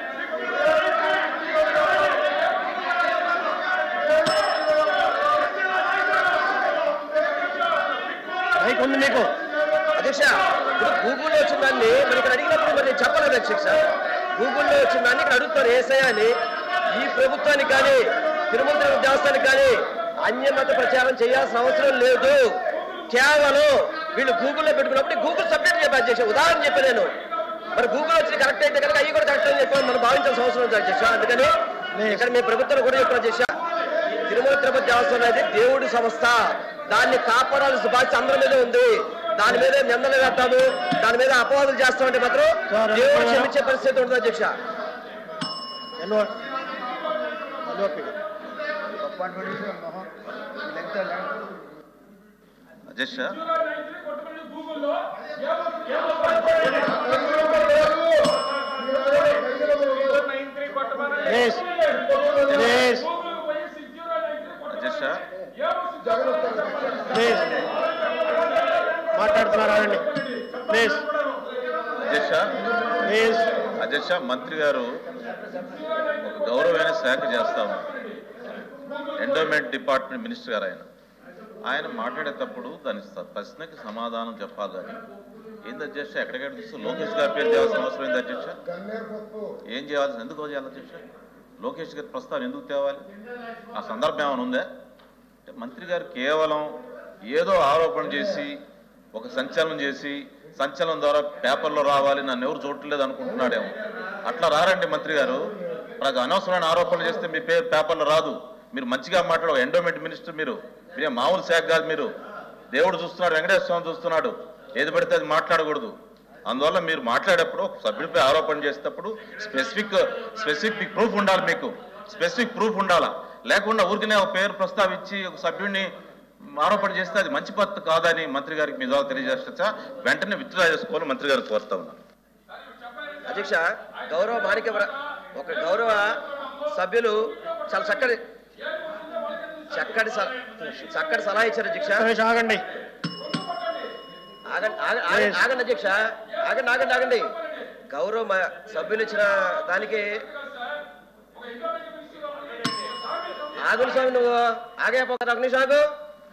మైక్ ఉంది మీకు అధ్యక్ష ఇప్పుడు గూగుల్లో వచ్చిన దాన్ని మరి ఇక్కడ అడిగినప్పుడు మరి నేను చెప్పలేదు అధ్యక్ష గూగుల్లో వచ్చిన దాన్ని ఇక్కడ అడుగుతారు ఏసఐ అని ఈ ప్రభుత్వానికి కానీ తిరుమల తిరుపతి దేవస్థానికి కానీ అన్యమత ప్రచారం చేయాల్సిన అవసరం లేదు కేవలం వీళ్ళు గూగుల్లో పెట్టుకున్నప్పుడు గూగుల్ సబ్జెక్ట్ చెప్పాను అధ్యక్ష ఉదాహరణ చెప్పాను నేను మరి గూగుల్ వచ్చి కరెక్ట్ అయితే కనుక అవి కూడా కరెక్ట్ అని చెప్పి మనం భావించాల్సిన అవసరం ఉంది అధ్యక్ష అందుకని ఇక్కడ మీ ప్రభుత్వం కూడా చెప్పారు అధ్యక్ష తిరుమల తిరుపతి దేవస్థానం అనేది దేవుడి సంస్థ దాన్ని కాపాడాల్సిన బాధ్యత అందరి మీద ఉంది దాని మీద నిందలు వేస్తాము దాని మీద అపవాదులు చేస్తామంటే మాత్రం దేవుడు క్షమించే పరిస్థితి ఉంటుంది అధ్యక్ష ఎల్ఓ ఎల్ఓపి అధ్యక్ష ప్లీజ్ ప్లీజ్ అధ్యక్ష ప్లీజ్ మాట్లాడుతున్నారు ఆగండి ప్లీజ్ అధ్యక్ష ప్లీజ్ అధ్యక్ష మంత్రి గారు ఒక గౌరవమైన శాఖ చేస్తా ఉన్నారు ఎండోమెంట్ డిపార్ట్మెంట్ మినిస్టర్ గారు ఆయన ఆయన మాట్లాడేటప్పుడు దాని స- ప్రశ్నకి సమాధానం చెప్పాలి కానీ ఏంది అధ్యక్ష ఎక్కడికెక్కడ చూస్తూ లోకేష్ గారి పేరు చేయాల్సిన అవసరం ఏంది అధ్యక్ష ఏం చేయాల్సిన ఎందుకు చేయాలి అధ్యక్ష లోకేష్ గారి ప్రస్తావన ఎందుకు తేవాలి ఆ సందర్భం ఏమైనా ఉందా అంటే మంత్రి గారు కేవలం ఏదో ఆరోపణ చేసి ఒక సంచలనం చేసి సంచలనం ద్వారా పేపర్లో రావాలి నన్ను ఎవరు చూడట్లేదు అనుకుంటున్నాడేమో అట్లా రారండి మంత్రి గారు నాకు అనవసరమైన ఆరోపణలు చేస్తే మీ పేరు పేపర్లో రాదు మీరు మంచిగా మాట్లాడు ఒక ఎండోమెంట్ మినిస్టర్ మీరు మీరే మామూలు శాఖ కాదు మీరు దేవుడు చూస్తున్నాడు వెంకటేశ్వర స్వామి చూస్తున్నాడు ఏది పడితే అది మాట్లాడకూడదు అందువల్ల మీరు మాట్లాడేటప్పుడు ఒక సభ్యుడిపై ఆరోపణ చేసేటప్పుడు స్పెసిఫిక్ స్పెసిఫిక్ ప్రూఫ్ ఉండాలి మీకు స్పెసిఫిక్ ప్రూఫ్ ఉండాలా లేకుండా ఊరికనే ఒక పేరు ప్రస్తావించి ఒక సభ్యుడిని ఆరోపణ చేస్తే అది మంచి పద్ధతి కాదని మంత్రి గారికి మీ ద్వారా తెలియజేస్తా వెంటనే విత్డ్రా చేసుకోవాలని మంత్రి గారికి కోరుతా ఉన్నాను అధ్యక్ష గౌరవ మాణిక్య ప్ర- ఒక గౌరవ సభ్యులు చాలా చక్కటి చక్కటి సల- చక్కటి సలహా ఇచ్చారు అధ్యక్ష ఆగండి ఆగండి ఆగ- ఆగండి ఆగండి అధ్యక్ష ఆగండి ఆగండి ఆగండి గౌరవ మ- సభ్యులు ఇచ్చిన దానికి ఆగులు స్వామి నువ్వు ఆగే పోక ఒక నిమిషం ఆగు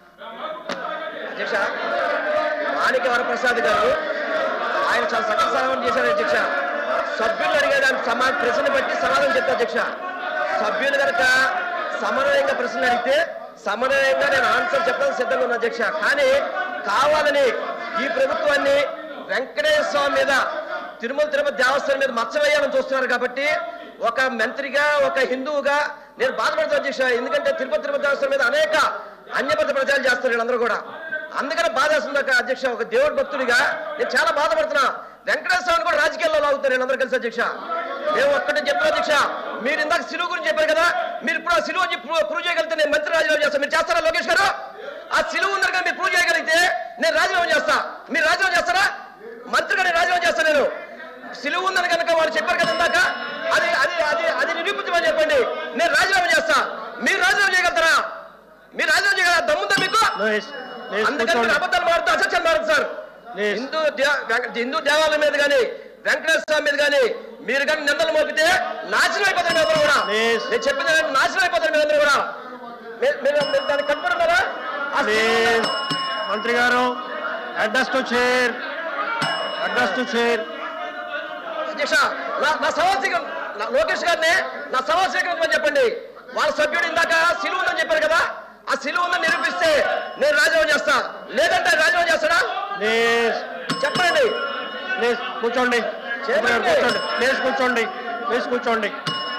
అధ్యక్ష మాణిక్య వరప్రసాద్ గారు ఆయన చాలా చక్కటి సలహా చేశారు అధ్యక్ష సభ్యులు అడిగే దాని సమా ప్రశ్న బట్టి సమాధానం చెప్తా అధ్యక్ష సభ్యులు కనుక సమన్వయంగా ప్రశ్నలు అడిగితే సమన్వయంగా నేను ఆన్సర్ చెప్పడానికి సిద్ధంగా ఉన్నా అధ్యక్ష కానీ కావాలని ఈ ప్రభుత్వాన్ని వెంకటేశ్వర స్వామి మీద తిరుమల తిరుపతి దేవస్థానం మీద మచ్చ వేయాలని చూస్తున్నారు కాబట్టి ఒక మంత్రిగా ఒక హిందువుగా నేను బాధపడతాను అధ్యక్ష ఎందుకంటే తిరుపతి తిరుపతి దేవస్థానం మీద అనేక అన్యపత ప్రచారం చేస్తారు వీళ్ళందరూ కూడా అందుకనే బాధ వేస్తుంది అక్క అధ్యక్ష ఒక దేవుడి భక్తుడిగా నేను చాలా బాధపడుతున్నా వెంకటేశ్వర స్వామిని కూడా రాజకీయాల్లో లాగుతారు నేను అందరూ కలిసి అధ్యక్ష మేము ఒక్కటే చెప్తున్నా అధ్యక్ష మీరు ఇందాక సిలువు గురించి చెప్పారు కదా మీరు ఇప్పుడు ఆ సిలువు వచ్చి ప్రూ- ప్రూవ్ చేయగలిగితే నేను మంత్రి రాజీనామా చేస్తాను మీరు చేస్తారా లోకేష్ గారు ఆ సిలువు ఉందని కానీ మీరు ప్రూవ్ చేయగలిగితే నేను రాజీనామా చేస్తా మీరు రాజీనామా చేస్తారా మంత్రిగా నేను రాజీనామా చేస్తాను నేను సిలువు ఉందని కనుక వాళ్ళు చెప్పారు కదా ఇందాక అది అది అది అది నిరూపించమని చెప్పండి నేను రాజీనామా చేస్తా మీరు రాజీనామా చేయగలుగుతారా మీరు రాజీనామా చేయగలరా దమ్ముందా మీకు అందుకని మీరు అబద్ధాలు మారుతూ అసత్యాలు మారుతూ సార్ హిందూ దే- వెంక- హిందూ దేవాలయం మీద కానీ వెంకటేశ్వర స్వామి మీద కానీ మీరు కానీ నిందలు మోపితే నాశనం అయిపోతారు మీ అందరూ కూడా నేను చెప్పిన నాశనం అయిపోతారు మీ అందరూ కూడా మీరు- మీరు మీరు దానికి కట్టుబడి ఉన్నారా ఆ ప్లీజ్ మంత్రి గారు address to chair address to chair అధ్యక్ష నా నా సవాల్ స్వీకరణ నా- లోకేష్ గారిని నా సవాల్ స్వీకరించమని చెప్పండి వాళ్ళ సభ్యుడు ఇందాక సిలువ ఉందని చెప్పారు కదా ఆ సిలువ ఉందని నిరూపిస్తే నేను రాజీనామా చేస్తా లేదంటే రాజీనామా చేస్తాడా ప్లీజ్ చెప్పండి ప్లీజ్ కూర్చోండి చెప్పండి. కూర్చోండి ప్లీజ్ కూర్చోండి ప్లీజ్ కూర్చోండి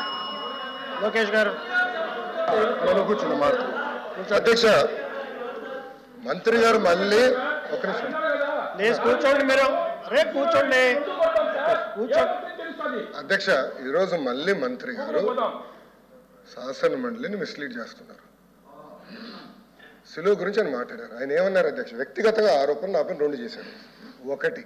లోకేష్ గారు మనం కూర్చున్న మాట అధ్యక్ష మంత్రి గారు మళ్ళీ ఒక నిమిషం ప్లీజ్ కూర్చోండి మీరు రే కూర్చోండి కూర్చోండి అధ్యక్ష ఈరోజు మళ్ళీ మంత్రి గారు శాసన మండలిని మిస్లీడ్ చేస్తున్నారు సిలువ గురించి ఆయన మాట్లాడారు ఆయన ఏమన్నారు అధ్యక్ష వ్యక్తిగతంగా ఆరోపణ నా పైన రెండు చేశారు ఒకటి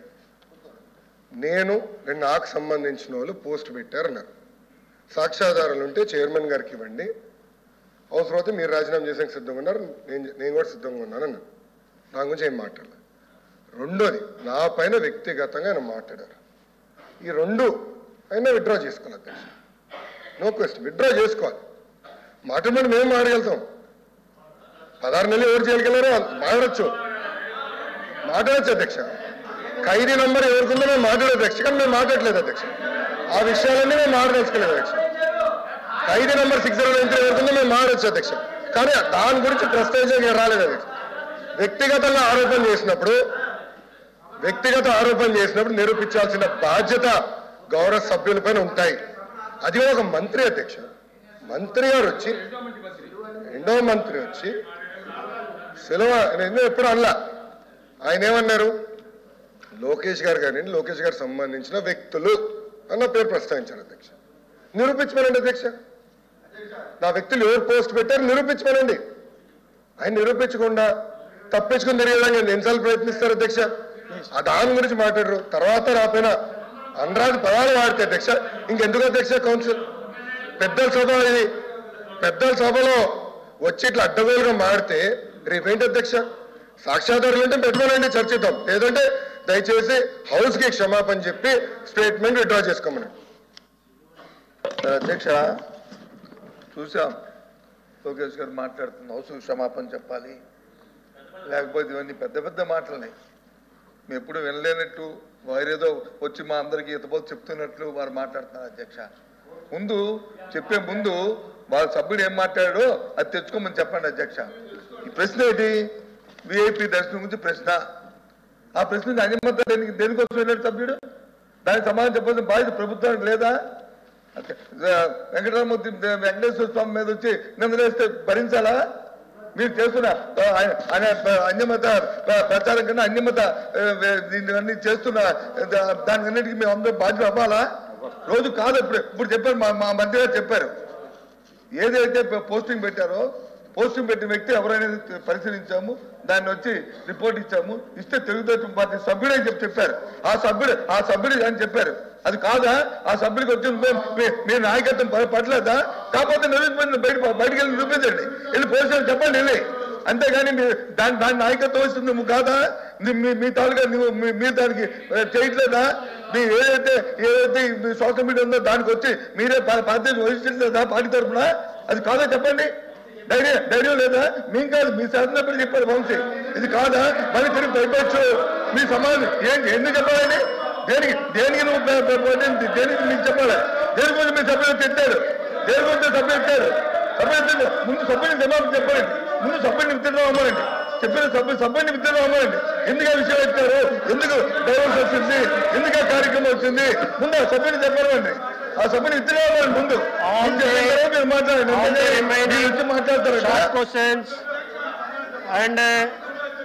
నేను నేను నాకు సంబంధించిన వాళ్ళు పోస్ట్ పెట్టారన్నారు సాక్ష్యాధారాలు ఉంటే చైర్మన్ గారికి ఇవ్వండి అవసరమైతే మీరు రాజీనామా చేసేందుకు సిద్ధంగా ఉన్నారు నేను నేను కూడా సిద్ధంగా ఉన్నాను అన్నాను నా గురించి ఏం మాట్లాడలేదు రెండోది నా పైన వ్యక్తిగతంగా ఆయన మాట్లాడారు ఈ రెండు అయినా విత్డ్రా చేసుకోవాలి అధ్యక్ష నో క్వశ్చన్ విత్డ్రా చేసుకోవాలి మాట్లాడమని మేము మాట్లాడగలుగుతాం పదహారు నెలలు ఎవరు చేయగలరో మాట్లాడచ్చు మాట్లాడచ్చు అధ్యక్ష ఖైదీ నంబర్ ఎవరికుందో మేము మాట్లాడలేదు అధ్యక్ష కానీ మేము మాట్లాడలేదు అధ్యక్ష ఆ విషయాలన్నీ మేము మాట్లాడదలుచుకోలేదు అధ్యక్ష ఖైదీ number six zero nine three ఎవరికుందో మేము మాట్లాడచ్చు అధ్యక్ష కానీ దాని గురించి ప్రస్తావించడానికి రాలేదు అధ్యక్ష వ్యక్తిగతంగా ఆరోపణ చేసినప్పుడు వ్యక్తిగత ఆరోపణ చేసినప్పుడు నిరూపించాల్సిన బాధ్యత గౌరవ సభ్యులపైన ఉంటాయి అది కూడా ఒక మంత్రి అధ్యక్ష మంత్రి గారు వచ్చి రెండవ మంత్రి వచ్చి సెలవు నేను ఎప్పుడు అనలా ఆయన ఏమన్నారు లోకేష్ గారు కానీ లోకేష్ గారికి సంబంధించిన వ్యక్తులు అన్న పేరు ప్రస్తావించారు అధ్యక్ష నిరూపించమనండి అధ్యక్ష నా వ్యక్తులు ఎవరు పోస్ట్ పెట్టారు నిరూపించమనండి ఆయన నిరూపించకుండా తప్పించుకుని తిరిగే విధంగా ఎన్నిసార్లు ప్రయత్నిస్తారు అధ్యక్ష ఆ దాని గురించి మాట్లాడరు తర్వాత రాపోయిన అనరాని పదాలు వాడితే అధ్యక్ష ఇంకెందుకు అధ్యక్ష కౌన్సిల్ పెద్దల సభ ఇది పెద్దల సభలో వచ్చి ఇట్లా అడ్డగోలుగా మాడితే రేపేంటి అధ్యక్ష సాక్ష్యాధారాలు అంటే పెట్టుకోనండి చర్చిద్దాం లేదంటే దయచేసి హౌస్ కి క్షమాపణ చెప్పి స్టేట్మెంట్ విత్డ్రా చేసుకోమని అధ్యక్ష చూసాం లోకేష్ గారు మాట్లాడుతున్న అవసరం క్షమాపణ చెప్పాలి లేకపోతే ఇవన్నీ పెద్ద పెద్ద మాటలని మేము ఎప్పుడు వినలేనట్టు వారేదో వచ్చి మా అందరికీ ఇతపోతే చెప్తున్నట్లు వారు మాట్లాడుతున్నారు అధ్యక్ష ముందు చెప్పే ముందు వాళ్ళ సభ్యుడు ఏం మాట్లాడాడో అది తెచ్చుకోమని చెప్పండి అధ్యక్ష ఈ ప్రశ్న ఏంటి విఐపి దర్శనం గురించి ప్రశ్న ఆ ప్రశ్న అనిమత దేనికి దేనికోసం వెళ్ళాడు సభ్యుడు దానికి సమాధానం చెప్పాల్సిన బాధ్యత ప్రభుత్వానికి లేదా అదే, ఆ, వెంకటరామూర్తి వెంకటేశ్వర స్వామి మీద వచ్చి నిందలేస్తే భరించాలా మీరు చేస్తున్న ఆ, ఆయన- ఆయన అన్యమత ప్ర- ప్రచారం కన్నా అన్యమత ఆ, వే- దీన్ని అన్ని చేస్తున్న దా- దానికన్నిటికీ మేము అందరూ బాధ్యత అవ్వాలా రోజు కాదు ఇప్పుడు ఇప్పుడు చెప్పారు మా మా మంత్రి గారు చెప్పారు ఏదైతే ప- పోస్టింగ్ పెట్టారో పోస్టింగ్ పెట్టిన వ్యక్తి ఎవరైనా పరిశీలించాము దాన్ని వచ్చి రిపోర్ట్ ఇచ్చాము ఇస్తే తెలుగుదేశం పార్టీ సభ్యుడే చెప్పి చెప్పారు ఆ సభ్యుడు ఆ సభ్యుడు అని చెప్పారు అది కాదా ఆ సభ్యుడికి వచ్చి మీ- మీ- మీ నాయకత్వం ప- పట్టలేదా కాకపోతే నిరూపించండి బయట బయటికి వెళ్ళి నిరూపించండి వెళ్ళి పోలీసులు చెప్పండి వెళ్ళి అంతేగాని మీ దాని దాని నాయకత్వం వస్తుంది నువ్వు కాదా నీ- మీ మీ తాలూకా నువ్వు మీ- మీరు దానికి ఆ, చేయట్లేదా మీ ఏదైతే ఏదైతే మీ సోషల్ మీడియా ఉందో దానికి వచ్చి మీరే పా- బాధ్యత వహించలేదా పార్టీ తరఫున అది కాదా చెప్పండి ధైర్యం ధైర్యం లేదా మేము కాదు మీ శాసనసభ్యులు చెప్పారు వంశీ ఇది కాదా మళ్ళీ తిరిగి భయపడచ్చు మీ సమాజం ఏంటి ఎందుకు చెప్పాలని దేనికి దేనికి నువ్వు భయ- భయపడింది దేనికి మీకు చెప్పాలి దేని గురించి మీ సభ్యులు తిట్టారు దేని గురించి సభ్యులు ఇచ్చారు సభ్యులు తిట్టారు. ముందు సభ్యుని జవాబు చెప్పండి ముందు సభ్యుని విత్తనం అమ్మారండి చెప్పిన సభ్యు సభ్యుని విత్తనం అమ్మారండి ఎందుకు ఆ విషయం ఎత్తారు ఎందుకు డైవర్స్ వచ్చింది ఎందుకు ఆ కార్యక్రమం వచ్చింది ముందు ఆ సభ్యుని చెప్పారండి ఆ సభ్యుని విత్తనం అమ్మారండి ముందు మీరు చెప్పిన తర్వాత మీరు మాట్లాడండి అంతేగాని మీరు వచ్చి మాట్లాడతారు short questions and uh,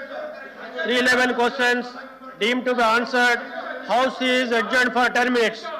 311 questions deemed to be answered. House is adjourned for 10 minutes.